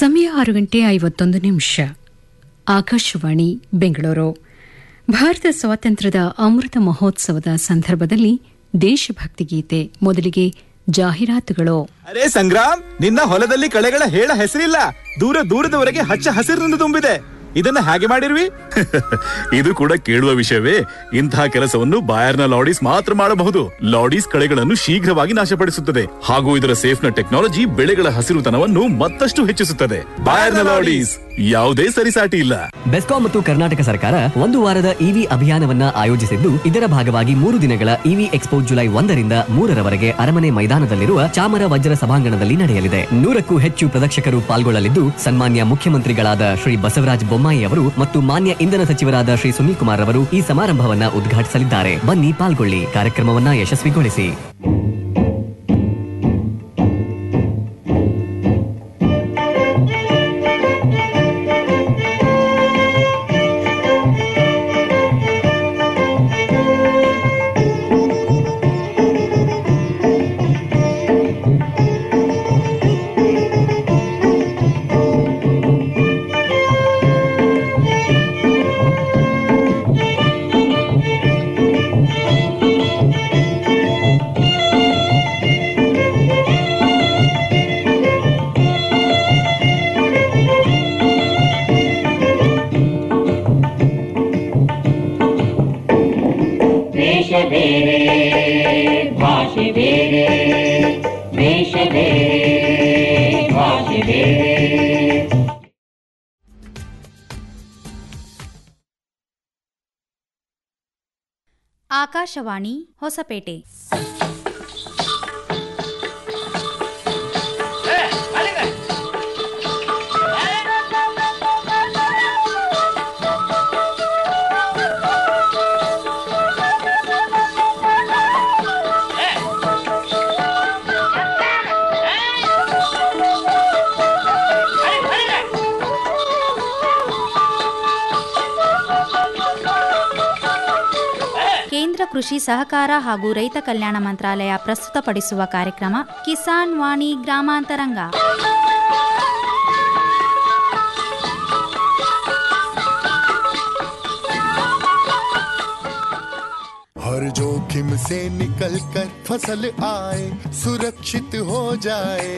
ಸಮಯ ಆರು ಗಂಟೆ ಐವತ್ತೊಂದು ನಿಮಿಷ ಆಕಾಶವಾಣಿ ಬೆಂಗಳೂರು ಭಾರತ ಸ್ವಾತಂತ್ರ್ಯದ ಅಮೃತ ಮಹೋತ್ಸವದ ಸಂದರ್ಭದಲ್ಲಿ ದೇಶಭಕ್ತಿ ಗೀತೆ ಮೊದಲಿಗೆ ಜಾಹೀರಾತುಗಳು ಅರೆ ಸಂಗ್ರಾಮ್ ನಿನ್ನ ಹೊಲದಲ್ಲಿ ಕಳೆಗಳ ಹೇಳ ಹೆಸರಿಲ್ಲ ದೂರ ದೂರದವರೆಗೆ ಹಚ್ಚ ಹಸಿರಿನಿಂದ ತುಂಬಿದೆ ಇದನ್ನ ಹೇಗೆ ಮಾಡಿರ್ವಿ ಇದು ಕೂಡ ಕೇಳುವ ವಿಷಯವೇ ಇಂತಹ ಕೆಲಸವನ್ನು ಬಾಯರ್ನ ಲಾಡೀಸ್ ಮಾತ್ರ ಮಾಡಬಹುದು ಲಾಡೀಸ್ ಕಳೆಗಳನ್ನು ಶೀಘ್ರವಾಗಿ ನಾಶಪಡಿಸುತ್ತದೆ ಹಾಗೂ ಇದರ ಸೇಫ್ನ ಟೆಕ್ನಾಲಜಿ ಬೆಳೆಗಳ ಹಸಿರುತನವನ್ನು ಮತ್ತಷ್ಟು ಹೆಚ್ಚಿಸುತ್ತದೆ ಬಾಯರ್ನ ಲಾಡೀಸ್ ಯಾವುದೇ ಸರಿಸಾಟಿ ಇಲ್ಲ ಬೆಸ್ಕಾಂ ಮತ್ತು ಕರ್ನಾಟಕ ಸರ್ಕಾರ ಒಂದು ವಾರದ ಇವಿ ಅಭಿಯಾನವನ್ನ ಆಯೋಜಿಸಿದ್ದು ಇದರ ಭಾಗವಾಗಿ ಮೂರು ದಿನಗಳ ಇವಿ ಎಕ್ಸ್ಪೋ ಜುಲೈ ಒಂದರಿಂದ ಮೂರರವರೆಗೆ ಅರಮನೆ ಮೈದಾನದಲ್ಲಿರುವ ಚಾಮರ ವಜ್ರ ಸಭಾಂಗಣದಲ್ಲಿ ನಡೆಯಲಿದೆ ನೂರಕ್ಕೂ ಹೆಚ್ಚು ಪ್ರದರ್ಶಕರು ಪಾಲ್ಗೊಳ್ಳಲಿದ್ದು ಸನ್ಮಾನ್ಯ ಮುಖ್ಯಮಂತ್ರಿಗಳಾದ ಶ್ರೀ ಬಸವರಾಜ ಬೊಮ್ಮಾಯಿ ಅವರು ಮತ್ತು ಮಾನ್ಯ ಇಂಧನ ಸಚಿವರಾದ ಶ್ರೀ ಸುನೀಲ್ ಕುಮಾರ್ ಅವರು ಈ ಸಮಾರಂಭವನ್ನ ಉದ್ಘಾಟಿಸಲಿದ್ದಾರೆ ಬನ್ನಿ ಪಾಲ್ಗೊಳ್ಳಿ ಕಾರ್ಯಕ್ರಮವನ್ನ ಯಶಸ್ವಿಗೊಳಿಸಿ ವೇಷ ಬೇರೆ ಭಾಷೆ ಬೇರೆ ವೇಷ ಬೇರೆ ಭಾಷೆ ಬೇರೆ ಆಕಾಶವಾಣಿ ಹೊಸಪೇಟೆ ಕೇಂದ್ರ ಕೃಷಿ ಸಹಕಾರ ಹಾಗೂ ರೈತ ಕಲ್ಯಾಣ ಮಂತ್ರಾಲಯ ಪ್ರಸ್ತುತಪಡಿಸುವ ಕಾರ್ಯಕ್ರಮ ಕಿಸಾನ್ ವಾಣಿ ಗ್ರಾಮಾಂತರಂಗ हर जोखिम से निकल कर फसल आए सुरक्षित हो जाए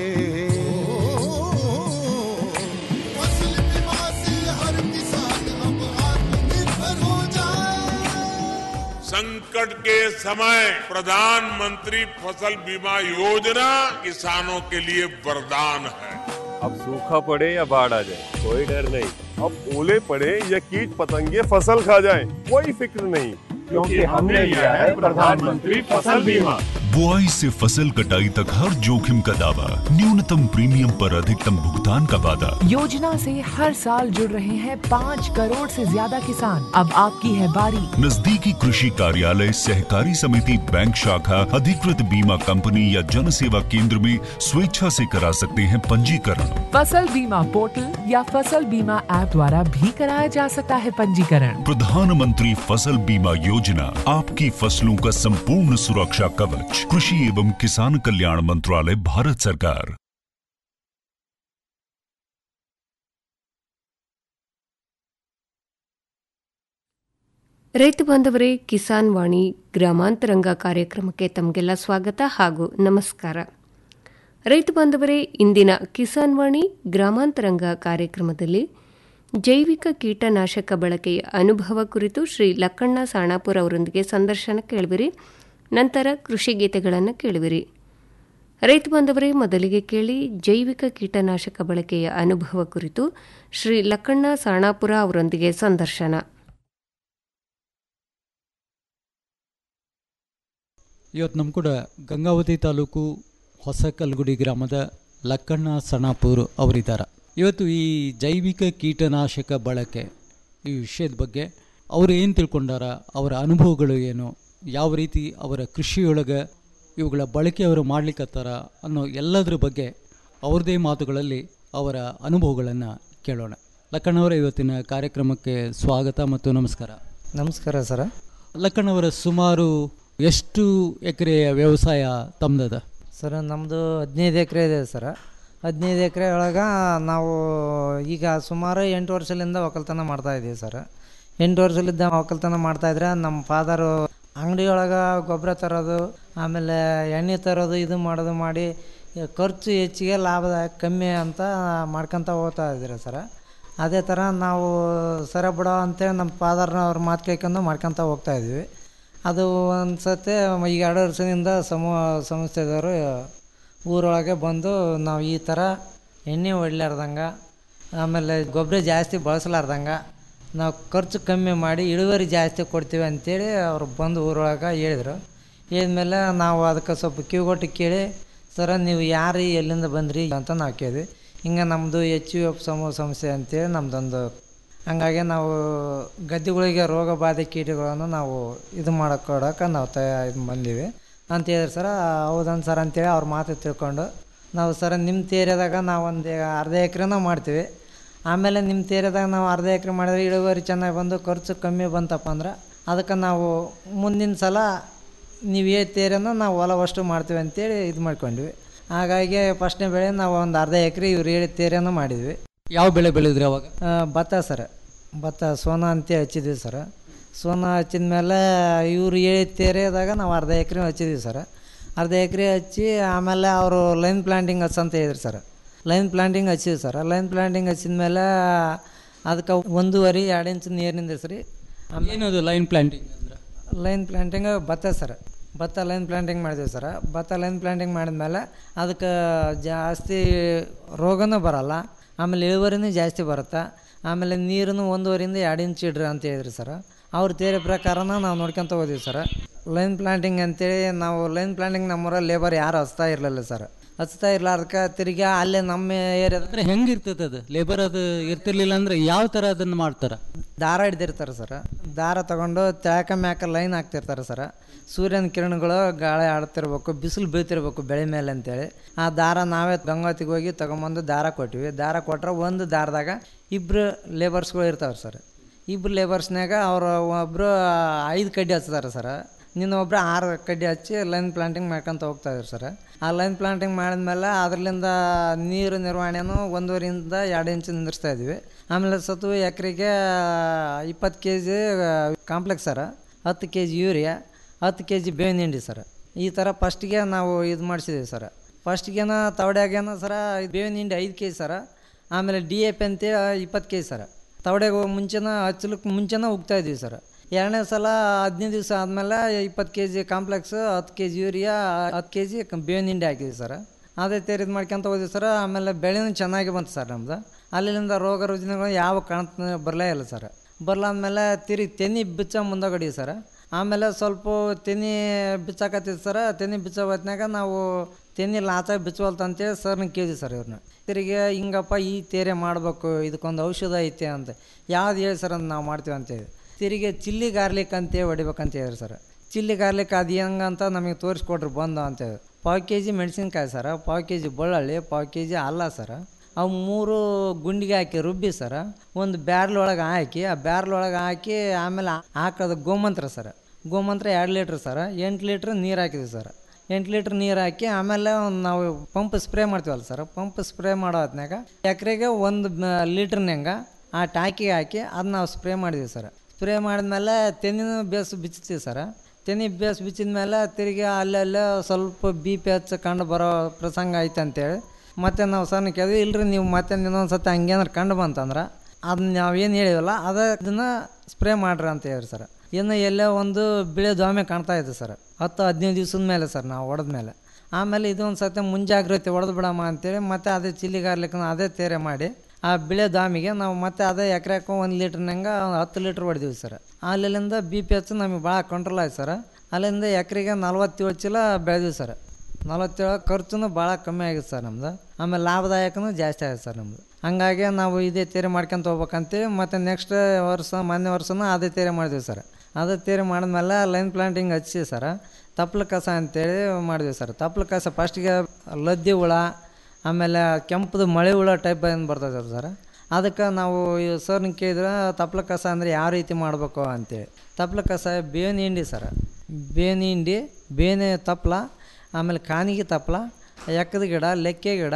फसल बीमा से हर किसान अब आत्मनिर्भर हो जाए संकट के समय प्रधानमंत्री फसल बीमा योजना किसानों के लिए वरदान है अब सूखा पड़े या बाढ़ आ जाए कोई डर नहीं अब ओले पड़े या कीट पतंगे फसल खा जाए कोई फिक्र नहीं क्योंकि हमने लिया है प्रधानमंत्री फसल बीमा बुआई से फसल कटाई तक हर जोखिम का दावा न्यूनतम प्रीमियम पर अधिकतम भुगतान का वादा योजना से हर साल जुड़ रहे हैं पाँच करोड़ से ज्यादा किसान अब आपकी है बारी नजदीकी कृषि कार्यालय सहकारी समिति बैंक शाखा अधिकृत बीमा कंपनी या जन सेवा केंद्र में स्वेच्छा से करा सकते हैं पंजीकरण फसल बीमा पोर्टल या फसल बीमा ऐप द्वारा भी कराया जा सकता है पंजीकरण प्रधानमंत्री फसल बीमा योजना आपकी फसलों का संपूर्ण सुरक्षा कवच कृषि एवं किसान कल्याण मंत्रालय भारत सरकार ರೈತ ಬಾಂಧವರೇ ಕಿಸಾನ್ ವಾಣಿ ಗ್ರಾಮಾಂತರಂಗ ಕಾರ್ಯಕ್ರಮಕ್ಕೆ ತಮಗೆಲ್ಲ ಸ್ವಾಗತ ಹಾಗೂ ನಮಸ್ಕಾರ ರೈತ ಬಾಂಧವರೇ ಇಂದಿನ ಕಿಸಾನ್ ವಾಣಿ ಗ್ರಾಮಾಂತರಂಗ ಕಾರ್ಯಕ್ರಮದಲ್ಲಿ ಜೈವಿಕ ಕೀಟನಾಶಕ ಬಳಕೆಯ ಅನುಭವ ಕುರಿತು ಶ್ರೀ ಲಕ್ಕಣ್ಣ ಸಾಣಾಪುರ ಅವರೊಂದಿಗೆ ಸಂದರ್ಶನ ಕೇಳುವಿರಿ ನಂತರ ಕೃಷಿ ಗೀತೆಗಳನ್ನು ಕೇಳುವಿರಿ ರೈತ ಬಾಂಧವರೇ ಮೊದಲಿಗೆ ಕೇಳಿ ಜೈವಿಕ ಕೀಟನಾಶಕ ಬಳಕೆಯ ಅನುಭವ ಕುರಿತು ಶ್ರೀ ಲಕ್ಕಣ್ಣ ಸಾಣಾಪುರ ಅವರೊಂದಿಗೆ ಸಂದರ್ಶನ ಇವತ್ತು ನಮ್ಮ ಕೂಡ ಗಂಗಾವತಿ ತಾಲೂಕು ಹೊಸ ಕಲ್ಗುಡಿ ಗ್ರಾಮದ ಲಕ್ಕಣ್ಣ ಸಣಾಪುರ್ ಅವರಿದ್ದಾರೆ ಇವತ್ತು ಈ ಜೈವಿಕ ಕೀಟನಾಶಕ ಬಳಕೆ ಈ ವಿಷಯದ ಬಗ್ಗೆ ಅವರು ಏನು ತಿಳ್ಕೊಂಡಾರ ಅವರ ಅನುಭವಗಳು ಏನು ಯಾವ ರೀತಿ ಅವರ ಕೃಷಿಯೊಳಗೆ ಇವುಗಳ ಬಳಕೆ ಅವರು ಮಾಡ್ಲಿಕ್ಕತ್ತಾರ ಅನ್ನೋ ಎಲ್ಲದರ ಬಗ್ಗೆ ಅವ್ರದ್ದೇ ಮಾತುಗಳಲ್ಲಿ ಅವರ ಅನುಭವಗಳನ್ನು ಕೇಳೋಣ ಲಕ್ಕಣ್ಣವರ ಇವತ್ತಿನ ಕಾರ್ಯಕ್ರಮಕ್ಕೆ ಸ್ವಾಗತ ಮತ್ತು ನಮಸ್ಕಾರ ನಮಸ್ಕಾರ ಸರ ಲಕ್ಕಣ್ಣವರ ಸುಮಾರು ಎಷ್ಟು ಎಕರೆಯ ವ್ಯವಸಾಯ ತಮ್ಮದದ ಸರ ನಮ್ಮದು ಹದಿನೈದು ಎಕರೆ ಇದೆ ಸರ ಹದಿನೈದು ಎಕರೆ ಒಳಗೆ ನಾವು ಈಗ ಸುಮಾರು ಎಂಟು ವರ್ಷದಿಂದ ಒಕ್ಕಲ್ತನ ಮಾಡ್ತಾ ಇದ್ದೀವಿ ಸರ್ ಎಂಟು ವರ್ಷಲಿದ್ದ ಒಕ್ಕಲ್ತನ ಮಾಡ್ತಾಯಿದ್ರೆ ನಮ್ಮ ಫಾದರು ಅಂಗಡಿ ಒಳಗೆ ಗೊಬ್ಬರ ತರೋದು ಆಮೇಲೆ ಎಣ್ಣೆ ತರೋದು ಇದು ಮಾಡೋದು ಮಾಡಿ ಈ ಖರ್ಚು ಹೆಚ್ಚಿಗೆ ಲಾಭದಾಯಕ ಕಮ್ಮಿ ಅಂತ ಮಾಡ್ಕೊತ ಹೋಗ್ತಾ ಇದ್ದೀರ ಸರ ಅದೇ ಥರ ನಾವು ಸರ ಬಿಡೋ ಅಂತೇಳಿ ನಮ್ಮ ಫಾದರ್ನ ಅವ್ರ ಮಾತು ಕೇಳ್ಕೊಂಡು ಮಾಡ್ಕೊತ ಹೋಗ್ತಾ ಇದ್ವಿ ಅದು ಒಂದು ಸತಿ ಈಗ ಎರಡು ವರ್ಷದಿಂದ ಸಮೂಹ ಸಂಸ್ಥೆದವರು ಊರೊಳಗೆ ಬಂದು ನಾವು ಈ ಥರ ಎಣ್ಣೆ ಹೊಡ್ಲಾರ್ದಂಗೆ ಆಮೇಲೆ ಗೊಬ್ಬರ ಜಾಸ್ತಿ ಬಳಸಲಾರ್ದಂಗೆ ನಾವು ಖರ್ಚು ಕಮ್ಮಿ ಮಾಡಿ ಇಳುವರಿ ಜಾಸ್ತಿ ಕೊಡ್ತೀವಿ ಅಂತೇಳಿ ಅವ್ರು ಬಂದು ಊರೊಳಗೆ ಹೇಳಿದರು ಹೇಳಿದ್ಮೇಲೆ ನಾವು ಅದಕ್ಕೆ ಸ್ವಲ್ಪ ಕಿವಿಗೊಟ್ಟು ಕೇಳಿ ಸರ ನೀವು ಯಾರು ಎಲ್ಲಿಂದ ಬಂದ್ರಿ ಅಂತ ನಾವು ಕೇಳಿದ್ವಿ ಹಿಂಗೆ ನಮ್ಮದು ಎಚ್ ಯು ಎಫ್ ಸಮೂಹ ಸಂಸ್ಥೆ ಅಂತೇಳಿ ನಮ್ಮದೊಂದು ಹಂಗಾಗಿ ನಾವು ಗದ್ದೆಗಳಿಗೆ ರೋಗ ಬಾಧೆ ಕೀಟಗಳನ್ನು ನಾವು ಇದು ಮಾಡೋಕೊಡೋಕೆ ನಾವು ತಯ ಇದು ಬಂದೀವಿ ಅಂತ ಹೇಳಿದ್ರು ಸರ ಹೌದನ್ ಸರ್ ಅಂತೇಳಿ ಅವ್ರ ಮಾತು ತಿಳ್ಕೊಂಡು ನಾವು ಸರ ನಿಮ್ಮ ಏರಿಯಾದಾಗ ನಾವು ಒಂದು ಅರ್ಧ ಎಕ್ರೆನೂ ಮಾಡ್ತೀವಿ ಆಮೇಲೆ ನಿಮ್ಮ ಏರಿಯಾದಾಗ ನಾವು ಅರ್ಧ ಎಕರೆ ಮಾಡಿದ್ರೆ ಇಳುವರಿ ಚೆನ್ನಾಗಿ ಬಂದು ಖರ್ಚು ಕಮ್ಮಿ ಬಂತಪ್ಪ ಅಂದ್ರೆ ಅದಕ್ಕೆ ನಾವು ಮುಂದಿನ ಸಲ ನೀವು ಏ ತೇರನ್ನು ನಾವು ಹೊಲವಷ್ಟು ಮಾಡ್ತೀವಿ ಅಂತೇಳಿ ಇದು ಮಾಡ್ಕೊಂಡ್ವಿ ಹಾಗಾಗಿ ಫಸ್ಟ್ನೇ ಬೆಳೆ ನಾವು ಒಂದು ಅರ್ಧ ಎಕರೆ ಇವ್ರು ಹೇಳಿ ತೇರನ್ನು ಮಾಡಿದ್ವಿ ಯಾವ ಬೆಳೆ ಬೆಳೆದ್ರಿ ಅವಾಗ ಆ, ಭತ್ತ ಸರ್ ಭತ್ತ ಸೋನಾ ಅಂತ ಹಚ್ಚಿದ್ವಿ ಸರ್ ಸೋನಾ ಹಚ್ಚಿದ ಮೇಲೆ ಇವ್ರು ಹೇಳಿ ತೇರೆದಾಗ ನಾವು ಅರ್ಧ ಎಕರೆ ಹಚ್ಚಿದ್ವಿ ಸರ್ ಅರ್ಧ ಎಕರೆ ಹಚ್ಚಿ ಆಮೇಲೆ ಅವರು ಲೈನ್ ಪ್ಲಾಂಟಿಂಗ್ ಹಚ್ಚ ಅಂತ ಹೇಳಿದ್ರು ಸರ್ ಲೈನ್ ಪ್ಲಾಂಟಿಂಗ್ ಹಚ್ಚಿದ್ವಿ ಸರ್ ಲೈನ್ ಪ್ಲಾಂಟಿಂಗ್ ಹಚ್ಚಿದ ಮೇಲೆ ಅದಕ್ಕೆ ಒಂದೂವರೆ ಎರಡು ಇಂಚ್ ನೀರಿನಿಂದ ಸರಿ ಏನದು ಲೈನ್ ಪ್ಲಾಂಟಿಂಗ್ ಅಂದ್ರೆ ಲೈನ್ ಪ್ಲಾಂಟಿಂಗ್ ಭತ್ತ ಸರ್ ಭತ್ತ ಲೈನ್ ಪ್ಲಾಂಟಿಂಗ್ ಮಾಡಿದ್ವಿ ಸರ್ ಭತ್ತ ಲೈನ್ ಪ್ಲಾಂಟಿಂಗ್ ಮಾಡಿದ್ಮೇಲೆ ಅದಕ್ಕೆ ಜಾಸ್ತಿ ರೋಗನೂ ಬರಲ್ಲ ಆಮೇಲೆ ಇಳುವರಿನೂ ಜಾಸ್ತಿ ಬರುತ್ತೆ ಆಮೇಲೆ ನೀರನ್ನು ಒಂದೂವರೆಯಿಂದ ಎರಡು ಇಂಚ್ ಇಡ್ರಿ ಅಂತ ಹೇಳಿದ್ರಿ ಸರ್ ಅವ್ರ ತೇರಿ ಪ್ರಕಾರನ ನಾವು ನೋಡ್ಕೊತ ಹೋದ್ವಿ ಸರ್ ಲೈನ್ ಪ್ಲಾಂಟಿಂಗ್ ಅಂತೇಳಿ ನಾವು ಲೈನ್ ಪ್ಲಾಂಟಿಂಗ್ ನಮ್ಮೂರಲ್ಲಿ ಲೇಬರ್ ಯಾರು ಹಚ್ತಾ ಇರಲಿಲ್ಲ ಸರ್ ಹಚ್ತಾ ಇರ್ಲಾರ್ದಕ್ಕೆ ತಿರ್ಗಿ ಅಲ್ಲೇ ನಮ್ಮ ಏರಿಯಾದ ಅಂದ್ರೆ ಹೆಂಗಿರ್ತದೆ ಅದು ಲೇಬರ್ ಅದು ಇರ್ತಿರ್ಲಿಲ್ಲ ಅಂದ್ರೆ ಯಾವ ಥರ ಅದನ್ನು ಮಾಡ್ತಾರೆ ದಾರ ಹಿಡ್ದಿರ್ತಾರೆ ಸರ್ ದಾರ ತಗೊಂಡು ತ್ಯಾಕ ಮ್ಯಾಕ ಲೈನ್ ಹಾಕ್ತಿರ್ತಾರೆ ಸರ್ ಸೂರ್ಯನ ಕಿರಣಗಳು ಗಾಳಿ ಆಡ್ತಿರ್ಬೇಕು ಬಿಸಿಲು ಬೀಳ್ತಿರ್ಬೇಕು ಬೆಳೆ ಮೇಲೆ ಅಂತೇಳಿ ಆ ದಾರ ನಾವೇ ಗಂಗಾವತಿಗೆ ಹೋಗಿ ತೊಗೊಂಬಂದು ದಾರ ಕೊಟ್ಟಿವಿ ದಾರ ಕೊಟ್ರೆ ಒಂದು ದಾರದಾಗ ಇಬ್ಬರು ಲೇಬರ್ಸ್ಗಳು ಇರ್ತಾವೆ ಸರ್ ಇಬ್ಬರು ಲೇಬರ್ಸ್ನಾಗ ಅವರು ಒಬ್ಬರು ಐದು ಕಡ್ಡಿ ಹಚ್ತಾರೆ ಸರ್ ಒಬ್ಬರು ಆರು ಕಡ್ಡಿ ಹಚ್ಚಿ ಲೈನ್ ಪ್ಲಾಂಟಿಂಗ್ ಮಾಡ್ಕೊಂತ ಹೋಗ್ತಾ ಇದ್ರು ಸರ್ ಆ ಲೈನ್ ಪ್ಲಾಂಟಿಂಗ್ ಮಾಡಿದ್ಮೇಲೆ ಅದರಿಂದ ನೀರು ನಿರ್ವಹಣೆನೂ ಒಂದೂವರೆಯಿಂದ ಎರಡು ಇಂಚು ನಿಂದಿರ್ಸ್ತಾ ಇದ್ವಿ ಆಮೇಲೆ ಸತು ಎಕರೆಗೆ ಇಪ್ಪತ್ತು ಕೆ ಜಿ ಕಾಂಪ್ಲೆಕ್ಸ್ ಸರ ಹತ್ತು ಕೆ ಜಿ ಯೂರಿಯಾ ಹತ್ತು ಕೆ ಜಿ ಬೇವಿನ ಹಿಂಡಿ ಸರ್ ಈ ಥರ ಫಸ್ಟಿಗೆ ನಾವು ಇದು ಮಾಡಿಸಿದ್ದೀವಿ ಸರ್ ಫಸ್ಟಿಗೇನ ತವಡ್ಯಾಗೇನ ಸರ ಬೇವಿನ ಹಿಂಡಿ ಐದು ಕೆ ಜಿ ಸರ ಆಮೇಲೆ ಡಿ ಎ ಪಿ ಅಂತೇಳಿ ಇಪ್ಪತ್ತು ಕೆ ಜಿ ಸರ ತವಡೆಗೆ ಹೋಗಿ ಮುಂಚೆನ ಹಚ್ಚಲಿಕ್ಕೆ ಮುಂಚೆನ ಉಗ್ತಾ ಇದ್ವಿ ಸರ್ ಎರಡನೇ ಸಲ ಹದಿನೈದು ದಿವಸ ಆದಮೇಲೆ ಇಪ್ಪತ್ತು ಕೆ ಜಿ ಕಾಂಪ್ಲೆಕ್ಸ್ ಹತ್ತು ಕೆ ಜಿ ಯೂರಿಯಾ ಹತ್ತು ಕೆ ಜಿ ಬೇವಿನ ಹಿಂಡಿ ಹಾಕಿದ್ವಿ ಸರ್ ಅದೇ ತೇರಿ ಇದು ಮಾಡ್ಕೊಂತ ಹೋದ್ವಿ ಸರ್ ಆಮೇಲೆ ಬೆಳೆನೂ ಚೆನ್ನಾಗಿ ಬಂತು ಸರ್ ನಮ್ದು ಅಲ್ಲಿಂದ ರೋಗ ರುಜಿನಗಳು ಯಾವ ಕಾಣ್ತ ಬರಲೇ ಇಲ್ಲ ಸರ್ ಬರ್ಲಾದ್ಮೇಲೆ ತಿರುಗಿ ತೆನಿ ಬಿಚ್ಚ ಮುಂದಗಡಿ ಸರ್ ಆಮೇಲೆ ಸ್ವಲ್ಪ ತೆನಿ ಬಿಚ್ಚಾಕತ್ತಿದ್ದು ಸರ್ ತೆನಿ ಬಿಚ್ಚೋ ಹೊತ್ನಾಗ ನಾವು ತೆನಿ ಲಾಚಾಗಿ ಬಿಚ್ಚವಲ್ತು ಅಂತೇಳಿ ಸರ್ನ ಕೇಳಿದ್ವಿ ಸರ್ ಇವ್ರನ್ನ ತಿರುಗಿ ಹಿಂಗಪ್ಪ ಈ ತೇರೆ ಮಾಡಬೇಕು ಇದಕ್ಕೊಂದು ಔಷಧ ಐತೆ ಅಂತ ಯಾವ್ದು ಹೇಳಿ ಸರ್ ಅಂತ ನಾವು ಮಾಡ್ತೀವಿ ಅಂತೇಳಿ ತಿರುಗಿ ಚಿಲ್ಲಿ ಗಾರ್ಲಿಕ್ ಅಂತೇಳಿ ಹೊಡಿಬೇಕಂತ ಹೇಳಿದ್ರು ಸರ್ ಚಿಲ್ಲಿ ಗಾರ್ಲಿಕ್ ಅದು ಹೆಂಗಂತ ನಮಗೆ ತೋರಿಸ್ಕೊಟ್ರು ಬಂದು ಅಂತೇಳಿ ಪಾವು ಕೆ ಜಿ ಮೆಣಸಿನ್ಕಾಯಿ ಸರ ಪಾವು ಕೆ ಜಿ ಬೆಳ್ಳುಳ್ಳಿ ಪಾವು ಕೆ ಜಿ ಅಲ್ಲ ಸರ ಅವು ಮೂರು ಗುಂಡಿಗೆ ಹಾಕಿ ರುಬ್ಬಿ ಸರ ಒಂದು ಬ್ಯಾರ್ಲ್ ಒಳಗೆ ಹಾಕಿ ಆ ಬ್ಯಾರ್ಲ್ ಒಳಗೆ ಹಾಕಿ ಆಮೇಲೆ ಹಾಕೋದು ಗೋಮಂತ್ರ ಸರ ಗೋಮಂತ್ರ ಎರಡು ಲೀಟ್ರ್ ಸರ ಎಂಟು ಲೀಟ್ರ್ ನೀರು ಹಾಕಿದ್ವಿ ಸರ್ ಎಂಟು ಲೀಟ್ರ್ ನೀರು ಹಾಕಿ ಆಮೇಲೆ ಒಂದು ನಾವು ಪಂಪ್ ಸ್ಪ್ರೇ ಮಾಡ್ತೀವಲ್ಲ ಸರ್ ಪಂಪ್ ಸ್ಪ್ರೇ ಮಾಡೋ ಹೊತ್ನಾಗ ಎಕರೆಗೆ ಒಂದು ಲೀಟ್ರ್ನ್ಯಾಂಗ ಆ ಟ್ಯಾಕಿಗೆ ಹಾಕಿ ಅದನ್ನ ನಾವು ಸ್ಪ್ರೇ ಮಾಡಿದ್ವಿ ಸರ್ ಸ್ಪ್ರೇ ಮಾಡಿದ್ಮೇಲೆ ತೆನಿನೂ ಬೇಸ್ ಬಿಚ್ತೀವಿ ಸರ್ ತೆನಿ ಬೇಸ್ ಬಿಚ್ಚಿದ ಮೇಲೆ ತಿರುಗಿ ಅಲ್ಲೆಲ್ಲ ಸ್ವಲ್ಪ ಬಿ ಪಿ ಹಚ್ಚ ಕಂಡು ಬರೋ ಪ್ರಸಂಗ ಐತೆ ಅಂತೇಳಿ ಮತ್ತೆ ನಾವು ಸಣ್ಣ ಕೇಳಿದ್ವಿ ಇಲ್ರಿ ನೀವು ಮತ್ತೆ ಇನ್ನೊಂದು ಸತಿ ಹಂಗೇನಾರು ಕಂಡು ಬಂತಂದ್ರೆ ಅದನ್ನ ನಾವೇನು ಹೇಳಿವಲ್ಲ ಅದ ಇದನ್ನು ಸ್ಪ್ರೇ ಮಾಡ್ರಿ ಅಂತ ಹೇಳಿ ಸರ್ ಇನ್ನು ಎಲ್ಲೇ ಒಂದು ಬಿಳೆ ದ್ವಾಮೆ ಕಾಣ್ತಾ ಇದೆ ಸರ್ ಹತ್ತು ಹದಿನೈದು ದಿವ್ಸದ ಮೇಲೆ ಸರ್ ನಾವು ಹೊಡೆದ ಮೇಲೆ ಆಮೇಲೆ ಇದೊಂದು ಸತಿ ಮುಂಜಾಗ್ರತೆ ಹೊಡೆದು ಬಿಡಮ್ಮ ಅಂತೇಳಿ ಮತ್ತೆ ಅದೇ ಚಿಲ್ಲಿಗಾರ್ಲಿಕ್ಕೆ ಅದೇ ತೇರೆ ಮಾಡಿ ಆ ಬಿಳೆ ದಾಮಿಗೆ ನಾವು ಮತ್ತೆ ಅದೇ ಎಕರೆಕ್ಕೆ ಒಂದು ಲೀಟ್ರ್ನಂಗೆ ಹತ್ತು ಲೀಟ್ರ್ ಹೊಡೆದಿವಿ ಸರ್ ಅಲ್ಲಿಂದ ಬಿ ಪಿ ಎಚ್ ನಮಗೆ ಭಾಳ ಕಂಟ್ರೋಲ್ ಆಯ್ತು ಸರ್ ಅಲ್ಲಿಂದ ಎಕರೆಗೆ ನಲ್ವತ್ತೇಳು ಚೀಲ ಬೆಳೆದಿವಿ ಸರ್ ನಲವತ್ತೇಳು ಖರ್ಚು ಭಾಳ ಕಮ್ಮಿ ಆಗಿತ್ತು ಸರ್ ನಮ್ದು ಆಮೇಲೆ ಲಾಭದಾಯಕನೂ ಜಾಸ್ತಿ ಆಗಿದೆ ಸರ್ ನಮ್ಮದು ಹಂಗಾಗಿ ನಾವು ಇದೇ ತೇರೆ ಮಾಡ್ಕೊಂತ ಹೋಗ್ಬೇಕಂತೇಳಿ ಮತ್ತು ನೆಕ್ಸ್ಟ್ ವರ್ಷ ಮೊನ್ನೆ ವರ್ಷನೂ ಅದೇ ತೇರೆ ಮಾಡಿದ್ವಿ ಸರ್ ಅದೇ ತೇರೆ ಮಾಡಿದ್ಮೇಲೆ ಲೈನ್ ಪ್ಲಾಂಟಿಂಗ್ ಹಚ್ಚಿ ಸರ್ ತಪ್ಲ ಕಸ ಅಂತೇಳಿ ಮಾಡಿದ್ವಿ ಸರ್ ತಪ್ಲ ಕಸ ಫಸ್ಟಿಗೆ ಲದ್ದಿ ಹುಳ ಆಮೇಲೆ ಕೆಂಪದು ಮಳೆ ಹುಳ ಟೈಪ್ ಏನು ಬರ್ತದೆ ಸರ್ ಅದಕ್ಕೆ ನಾವು ಸರ್ನ ಕೇಳಿದ್ರೆ ತಪ್ಲ ಕಸ ಅಂದರೆ ಯಾವ ರೀತಿ ಮಾಡಬೇಕು ಅಂತೇಳಿ ತಪ್ಲ ಕಸ ಬೇವಿನ ಹಿಂಡಿ ಸರ್ ಬೇವಿನ ಹಿಂಡಿ ಬೇನೆ ತಪ್ಲ ಆಮೇಲೆ ಕಾನಿಗೆ ತಪ್ಲ ಎಕ್ಕದ ಗಿಡ ಲೆಕ್ಕೆ ಗಿಡ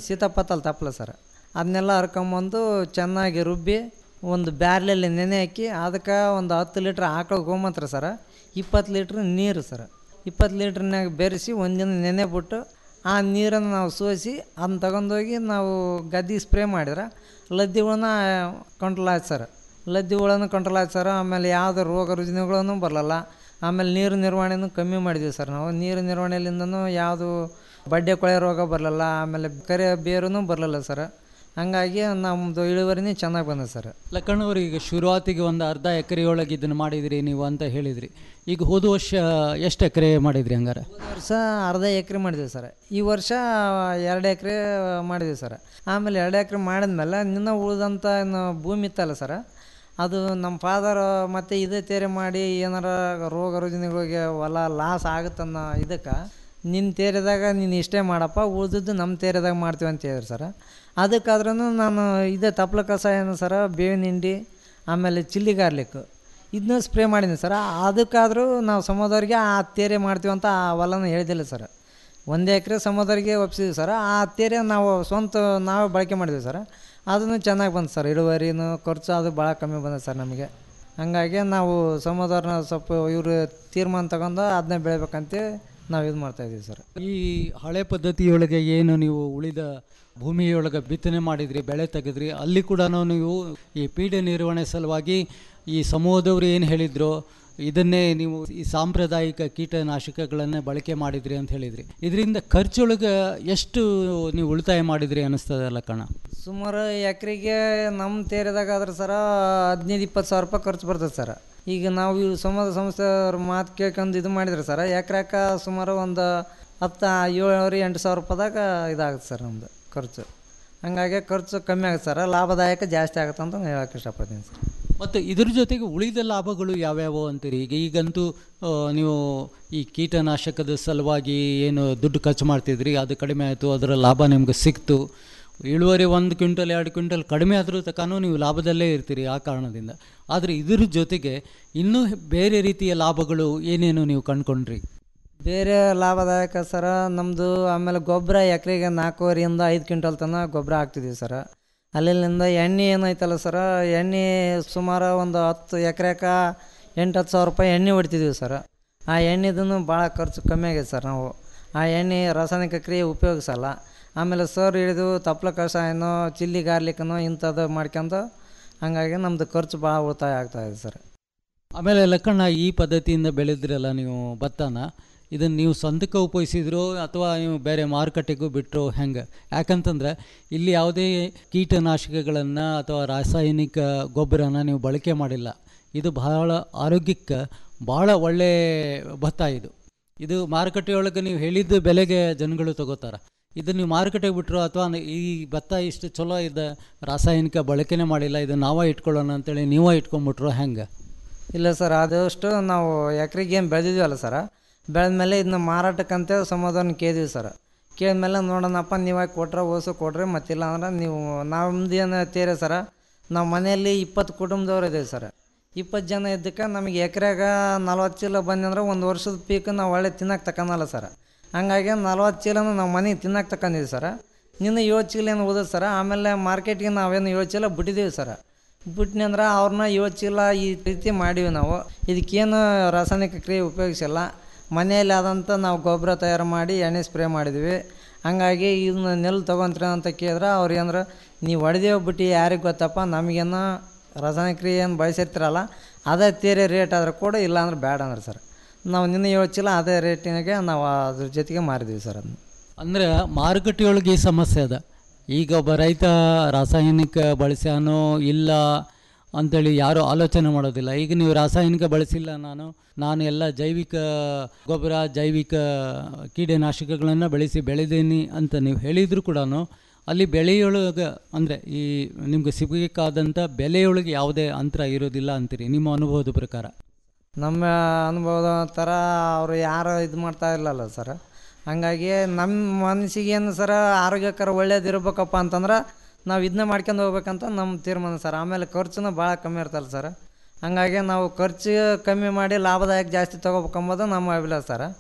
ಸೀತಾಪತ್ತಲ್ ತಪ್ಪಲ ಸರ್ ಅದನ್ನೆಲ್ಲ ಹರ್ಕೊಂಬಂದು ಚೆನ್ನಾಗಿ ರುಬ್ಬಿ ಒಂದು ಬ್ಯಾರ್ಲಲ್ಲಿ ನೆನೆ ಹಾಕಿ ಅದಕ್ಕೆ ಒಂದು ಹತ್ತು ಲೀಟ್ರ್ ಆಕಳ ಗೋಮೂತ್ರ ಸರ ಇಪ್ಪತ್ತು ಲೀಟ್ರ್ ನೀರು ಸರ್ ಇಪ್ಪತ್ತು ಲೀಟ್ರ್ನಾಗ ಬೆರೆಸಿ ಒಂದಿನ ನೆನೆ ಬಿಟ್ಟು ಆ ನೀರನ್ನು ನಾವು ಸೋಸಿ ಅದನ್ನ ತಗೊಂಡೋಗಿ ನಾವು ಗದ್ದೆ ಸ್ಪ್ರೇ ಮಾಡಿದ್ರೆ ಲದ್ದಿ ಹುಳನ ಕಂಟ್ರೋಲ್ ಆಯ್ತು ಸರ್ ಲದ್ದಿ ಹುಳನೂ ಕಂಟ್ರೋಲ್ ಆಯ್ತು ಸರ್ ಆಮೇಲೆ ಯಾವುದೇ ರೋಗ ರುಜಿನಗಳೂ ಬರಲ್ಲ ಆಮೇಲೆ ನೀರು ನಿರ್ವಹಣೆನೂ ಕಮ್ಮಿ ಮಾಡಿದ್ವಿ ಸರ್ ನಾವು ನೀರು ನಿರ್ವಹಣೆಲಿಂದನೂ ಯಾವುದು ಬಡ್ಡೆ ಕೊಳೆ ರೋಗ ಬರಲಿಲ್ಲ ಆಮೇಲೆ ಕರೆ ಬೇರೂ ಬರಲಿಲ್ಲ ಸರ್ ಹಂಗಾಗಿ ನಮ್ಮದು ಇಳುವರಿನೇ ಚೆನ್ನಾಗಿ ಬಂದಿದೆ ಸರ್ ಲಕ್ಕಣ್ಣವರು ಈಗ ಶುರುವಾತಿಗೆ ಒಂದು ಅರ್ಧ ಎಕರೆಯೊಳಗೆ ಇದನ್ನು ಮಾಡಿದ್ರಿ ನೀವು ಅಂತ ಹೇಳಿದ್ರಿ ಈಗ ಹೋದ ವರ್ಷ ಎಷ್ಟು ಎಕರೆ ಮಾಡಿದ್ರಿ ಹಂಗಾರೆ ಹೋದ ವರ್ಷ ಅರ್ಧ ಎಕರೆ ಮಾಡಿದ್ವಿ ಸರ್ ಈ ವರ್ಷ ಎರಡು ಎಕರೆ ಮಾಡಿದ್ವಿ ಸರ್ ಆಮೇಲೆ ಎರಡು ಎಕರೆ ಮಾಡಿದ್ಮೇಲೆ ನಿನ್ನ ಉಳಿದಂಥ ಏನು ಭೂಮಿ ಇತ್ತಲ್ಲ ಸರ್ ಅದು ನಮ್ಮ ಫಾದರ್ ಮತ್ತು ಇದೇ ತೇರೆ ಮಾಡಿ ಏನಾರ ರೋಗ ರುಜಿನಗಳಿಗೆ ಹೊಲ ಲಾಸ್ ಆಗುತ್ತನ್ನೋ ಇದಕ್ಕೆ ನಿನ್ನ ತೇರಿದಾಗ ನೀನು ಇಷ್ಟೇ ಮಾಡಪ್ಪ ಉಳಿದಿದ್ದು ನಮ್ಮ ತೇರಿದಾಗ ಮಾಡ್ತೀವಿ ಅಂತ ಹೇಳಿದ್ರು ಸರ್ ಅದಕ್ಕಾದ್ರೂ ನಾನು ಇದೇ ತಪ್ಪಲ ಕಷಾಯನ ಸರ ಬೇವಿನ ಹಿಂಡಿ ಆಮೇಲೆ ಚಿಲ್ಲಿ ಗಾರ್ಲಿಕ್ ಇದನ್ನ ಸ್ಪ್ರೇ ಮಾಡಿದ್ದೀನಿ ಸರ್ ಅದಕ್ಕಾದರೂ ನಾವು ಸಮೋದವ್ರಿಗೆ ಆ ತೇರೆ ಮಾಡ್ತೀವಿ ಅಂತ ಆ ಹೊಲನ ಹೇಳಿದಿಲ್ಲ ಸರ್ ಒಂದು ಎಕರೆ ಸಮೋದರಿಗೆ ಒಪ್ಸಿದ್ವಿ ಸರ್ ಆ ತೇರೆ ನಾವು ಸ್ವಂತ ನಾವೇ ಬಳಕೆ ಮಾಡಿದ್ವಿ ಸರ್ ಅದನ್ನು ಚೆನ್ನಾಗಿ ಬಂತು ಸರ್ ಇಳುವರಿನೂ ಖರ್ಚು ಅದು ಭಾಳ ಕಮ್ಮಿ ಬಂದಿದೆ ಸರ್ ನಮಗೆ ಹಂಗಾಗಿ ನಾವು ಸಮೋದವ್ರನ್ನ ಸ್ವಲ್ಪ ಇವರು ತೀರ್ಮಾನ ತಗೊಂಡು ಅದನ್ನೇ ಬೆಳಿಬೇಕಂತ ನಾವು ಇದು ಮಾಡ್ತಾಯಿದ್ದೀವಿ ಸರ್ ಈ ಹಳೆ ಪದ್ಧತಿಯೊಳಗೆ ಏನು ನೀವು ಉಳಿದ ಭೂಮಿಯೊಳಗೆ ಬಿತ್ತನೆ ಮಾಡಿದ್ರಿ ಬೆಳೆ ತೆಗೆದ್ರಿ ಅಲ್ಲಿ ಕೂಡ ನೀವು ಈ ಪೀಡೆ ನಿರ್ವಹಣೆ ಸಲುವಾಗಿ ಈ ಸಮೂಹದವರು ಏನು ಹೇಳಿದ್ರು ಇದನ್ನೇ ನೀವು ಈ ಸಾಂಪ್ರದಾಯಿಕ ಕೀಟನಾಶಕಗಳನ್ನೇ ಬಳಕೆ ಮಾಡಿದ್ರಿ ಅಂತ ಹೇಳಿದ್ರಿ ಇದರಿಂದ ಖರ್ಚೊಳಗೆ ಎಷ್ಟು ನೀವು ಉಳಿತಾಯ ಮಾಡಿದ್ರಿ ಅನ್ನಿಸ್ತದಲ್ಲ ಕಣ ಸುಮಾರು ಎಕರೆಗೆ ನಮ್ಮ ತೇರಿದಾಗ ಆದ್ರೆ ಸರ ಹದಿನೈದು ಇಪ್ಪತ್ತು ಸಾವಿರ ರೂಪಾಯಿ ಖರ್ಚು ಬರ್ತದೆ ಸರ್ ಈಗ ನಾವು ಇವು ಸಮಾಜ ಸಂಸ್ಥೆ ಅವ್ರ ಮಾತು ಕೇಳ್ಕೊಂಡು ಇದು ಮಾಡಿದ್ರೆ ಸರ್ ಎಕರೆಕ ಸುಮಾರು ಒಂದು ಹತ್ತು ಏಳುವರೆ ಎಂಟು ಸಾವಿರ ರೂಪಾಯಿದಾಗ ಇದಾಗುತ್ತೆ ಸರ್ ನಮ್ಮದು ಖರ್ಚು ಹಂಗಾಗಿ ಖರ್ಚು ಕಮ್ಮಿ ಆಗುತ್ತೆ ಸರ್ ಲಾಭದಾಯಕ ಜಾಸ್ತಿ ಆಗುತ್ತೆ ಅಂತ ನಾನು ಹೇಳಕ್ಕೆ ಇಷ್ಟಪಡ್ತೀನಿ ಸರ್ ಮತ್ತು ಇದ್ರ ಜೊತೆಗೆ ಉಳಿದ ಲಾಭಗಳು ಯಾವ್ಯಾವು ಅಂತೀರಿ ಈಗ ಈಗಂತೂ ಆ, ನೀವು ಈ ಕೀಟನಾಶಕದ ಸಲುವಾಗಿ ಏನು ದುಡ್ಡು ಖರ್ಚು ಮಾಡ್ತಿದ್ರಿ ಅದು ಕಡಿಮೆ ಆಯಿತು ಅದರ ಲಾಭ ನಿಮ್ಗೆ ಸಿಕ್ತು ಇಳುವರಿ ಒಂದು ಕ್ವಿಂಟಲ್ ಎರಡು ಕ್ವಿಂಟಲ್ ಕಡಿಮೆ ಆದರೂ ತನಕ ನೀವು ಲಾಭದಲ್ಲೇ ಇರ್ತೀರಿ ಆ ಕಾರಣದಿಂದ ಆದರೆ ಇದ್ರ ಜೊತೆಗೆ ಇನ್ನೂ ಬೇರೆ ರೀತಿಯ ಲಾಭಗಳು ಏನೇನು ನೀವು ಕಂಡ್ಕೊಂಡ್ರಿ ಬೇರೆ ಲಾಭದಾಯಕ ಸರ ನಮ್ಮದು ಆಮೇಲೆ ಗೊಬ್ಬರ ಎಕರೆಗೆ ನಾಲ್ಕೂವರೆಯಿಂದ ಐದು ಕ್ವಿಂಟಲ್ ತನಕ ಗೊಬ್ಬರ ಹಾಕ್ತಿದ್ದೀವಿ ಸರ ಅಲ್ಲಿಂದ ಎಣ್ಣೆ ಏನೈತಲ್ಲ ಸರ ಎಣ್ಣೆ ಸುಮಾರು ಒಂದು ಹತ್ತು ಎಕರೆಕ ಎಂಟು ಹತ್ತು ಸಾವಿರ ರೂಪಾಯಿ ಎಣ್ಣೆ ಹೊಡಿತಿದ್ದೀವಿ ಸರ ಆ ಎಣ್ಣೆದೂ ಭಾಳ ಖರ್ಚು ಕಮ್ಮಿ ಆಗಿದೆ ಸರ್ ನಾವು ಆ ಎಣ್ಣೆ ರಾಸಾಯನಿಕ ಕ್ರಿಯೆ ಉಪಯೋಗಿಸಲ್ಲ ಆಮೇಲೆ ಸರ್ ಹಿಡಿದು ತಪ್ಪಲ ಕಷಾಯನೋ ಚಿಲ್ಲಿ ಗಾರ್ಲಿಕ್ಕನೋ ಇಂಥದ್ದು ಮಾಡ್ಕೊಂಡು ಹಂಗಾಗಿ ನಮ್ಮದು ಖರ್ಚು ಭಾಳ ಉಳಿತಾಯ ಆಗ್ತಾಯಿದೆ ಸರ್ ಆಮೇಲೆ ಲಕ್ಕಣ್ಣ ಈ ಪದ್ಧತಿಯಿಂದ ಬೆಳೆದ್ರಲ್ಲ ನೀವು ಭತ್ತನ ಇದನ್ನು ನೀವು ಸ್ವಂತಕ್ಕೆ ಉಪಯೋಗಿಸಿದ್ರು ಅಥವಾ ನೀವು ಬೇರೆ ಮಾರುಕಟ್ಟೆಗೂ ಬಿಟ್ಟರು ಹೆಂಗೆ ಯಾಕಂತಂದ್ರೆ ಇಲ್ಲಿ ಯಾವುದೇ ಕೀಟನಾಶಕಗಳನ್ನು ಅಥವಾ ರಾಸಾಯನಿಕ ಗೊಬ್ಬರನ ನೀವು ಬಳಕೆ ಮಾಡಿಲ್ಲ ಇದು ಬಹಳ ಆರೋಗ್ಯಕ್ಕೆ ಭಾಳ ಒಳ್ಳೆ ಭತ್ತ ಇದು ಇದು ಮಾರುಕಟ್ಟೆಯೊಳಗೆ ನೀವು ಹೇಳಿದ ಬೆಲೆಗೆ ಜನಗಳು ತಗೋತಾರೆ ಇದು ನೀವು ಮಾರುಕಟ್ಟೆಗೆ ಬಿಟ್ಟರು ಅಥವಾ ಈ ಭತ್ತ ಇಷ್ಟು ಚಲೋ ಇದೆ ರಾಸಾಯನಿಕ ಬಳಕೆನೇ ಮಾಡಿಲ್ಲ ಇದು ನಾವೇ ಇಟ್ಕೊಳ್ಳೋಣ ಅಂತೇಳಿ ನೀವೇ ಇಟ್ಕೊಂಡ್ಬಿಟ್ರು ಹೆಂಗೆ ಇಲ್ಲ ಸರ್ ಅದಷ್ಟು ನಾವು ಎಕರೆಗೆ ಏನು ಬೆಳೆದಿದ್ವಲ್ಲ ಸರ ಬೆಳೆದ್ಮೇಲೆ ಇದನ್ನ ಮಾರಾಟಕ್ಕಂತ ಸಮಾಧಾನ ಕೇಳಿದ್ವಿ ಸರ್ ಕೇಳಿದ್ಮೇಲೆ ನೋಡೋಣಪ್ಪ ನೀವಾಗಿ ಕೊಟ್ರೆ ಓಸು ಕೊಡ್ರಿ ಮತ್ತಿಲ್ಲ ಅಂದ್ರೆ ನೀವು ನಮ್ದು ಏನು ತೀರ ಸರ ನಾವು ಮನೆಯಲ್ಲಿ ಇಪ್ಪತ್ತು ಕುಟುಂಬದವ್ರು ಇದ್ದೀವಿ ಸರ್ ಇಪ್ಪತ್ತು ಜನ ಇದ್ದಕ್ಕೆ ನಮಗೆ ಎಕರೆಗ ನಲ್ವತ್ತು ಚೀಲ ಬಂದಂದ್ರೆ ಒಂದು ವರ್ಷದ ಪೀಕ್ ನಾವು ಒಳ್ಳೆ ತಿನ್ನಕ್ಕೆ ತಗೊಳಲ್ಲ ಸರ್ ಹಂಗಾಗಿ ನಲ್ವತ್ತು ಚೀಲನ ನಾವು ಮನೆಗೆ ತಿನ್ನಕ್ಕೆ ತಗೊಂಡಿದ್ವಿ ಸರ ನಿನ್ನ ಏಳು ಚೀಲ ಏನು ಉಳಿದ ಸರ ಆಮೇಲೆ ಮಾರ್ಕೆಟ್ಗೆ ನಾವೇನು ಏಳು ಚೀಲ ಬಿಟ್ಟಿದ್ದೀವಿ ಸರ ಬಿಟ್ನಿ ಅಂದ್ರೆ ಅವ್ರನ್ನ ಏಳು ಚೀಲ ಈ ರೀತಿ ಮಾಡೀವಿ ನಾವು ಇದಕ್ಕೇನು ರಾಸಾಯನಿಕ ಕ್ರಿಯೆ ಉಪಯೋಗಿಸಿಲ್ಲ ಮನೆಯಲ್ಲಿ ಆದಂಥ ನಾವು ಗೊಬ್ಬರ ತಯಾರು ಮಾಡಿ ಎಣ್ಣೆ ಸ್ಪ್ರೇ ಮಾಡಿದ್ವಿ ಹಂಗಾಗಿ ಇದನ್ನ ನೆಲ್ ತೊಗೊಂತೀರ ಅಂತ ಕೇಳಿದ್ರೆ ಅವ್ರು ಏನಂದ್ರೆ ನೀವು ಹೊಡೆದೇವು ಬಿಟ್ಟು ಯಾರಿಗೆ ಗೊತ್ತಪ್ಪ ನಮಗೇನು ರಾಸಾಯನಿಕ ಕ್ರಿಯೆ ಏನು ಬಳಸಿರ್ತೀರಲ್ಲ ಅದೇ ತೀರೆ ರೇಟ್ ಆದ್ರೆ ಕೂಡ ಇಲ್ಲ ಅಂದ್ರೆ ಬೇಡ ಅಂದ್ರೆ ಸರ್ ನಾವು ನಿನ್ನೆ ಏಳು ಚೀಲ ಅದೇ ರೇಟಿನಾಗೆ ನಾವು ಅದ್ರ ಜೊತೆಗೆ ಮಾರಿದ್ವಿ ಸರ್ ಅದನ್ನ ಅಂದರೆ ಮಾರುಕಟ್ಟೆಯೊಳಗೆ ಈ ಸಮಸ್ಯೆ ಅದ ಈಗ ಒಬ್ಬ ರೈತ ರಾಸಾಯನಿಕ ಬಳಸ್ಯಾನೋ ಇಲ್ಲ ಅಂತೇಳಿ ಯಾರೂ ಆಲೋಚನೆ ಮಾಡೋದಿಲ್ಲ ಈಗ ನೀವು ರಾಸಾಯನಿಕ ಬಳಸಿಲ್ಲ ನಾನು ನಾನು ಎಲ್ಲ ಜೈವಿಕ ಗೊಬ್ಬರ ಜೈವಿಕ ಕೀಟನಾಶಕಗಳನ್ನು ಬೆಳೆಸಿ ಬೆಳೆದೀನಿ ಅಂತ ನೀವು ಹೇಳಿದರೂ ಕೂಡ ಅಲ್ಲಿ ಬೆಳೆಯೊಳಗೆ ಅಂದರೆ ಈ ನಿಮ್ಗೆ ಸಿಗಬೇಕಾದಂಥ ಬೆಲೆಯೊಳಗೆ ಯಾವುದೇ ಅಂತರ ಇರೋದಿಲ್ಲ ಅಂತೀರಿ ನಿಮ್ಮ ಅನುಭವದ ಪ್ರಕಾರ ನಮ್ಮ ಅನುಭವದ ಥರ ಅವರು ಯಾರು ಇದು ಮಾಡ್ತಾ ಇಲ್ಲಲ್ಲ ಸರ್ ಹಂಗಾಗಿ ನಮ್ಮ ಮನಸ್ಸಿಗೇನು ಸರ ಆರೋಗ್ಯಕರ ಒಳ್ಳೇದಿರ್ಬೇಕಪ್ಪ ಅಂತಂದ್ರೆ ನಾವು ಇದನ್ನ ಮಾಡ್ಕೊಂಡು ಹೋಗ್ಬೇಕಂತ ನಮ್ಮ ತೀರ್ಮಾನ ಸರ್ ಆಮೇಲೆ ಖರ್ಚುನೂ ಭಾಳ ಕಮ್ಮಿ ಇರ್ತಲ್ಲ ಸರ್ ಹಂಗಾಗಿ ನಾವು ಖರ್ಚು ಕಮ್ಮಿ ಮಾಡಿ ಲಾಭದಾಯಕ ಜಾಸ್ತಿ ತೊಗೋಬೇಕಂಬೋದು ನಮ್ಮ ಅಭಿಲಾಷ ಸರ್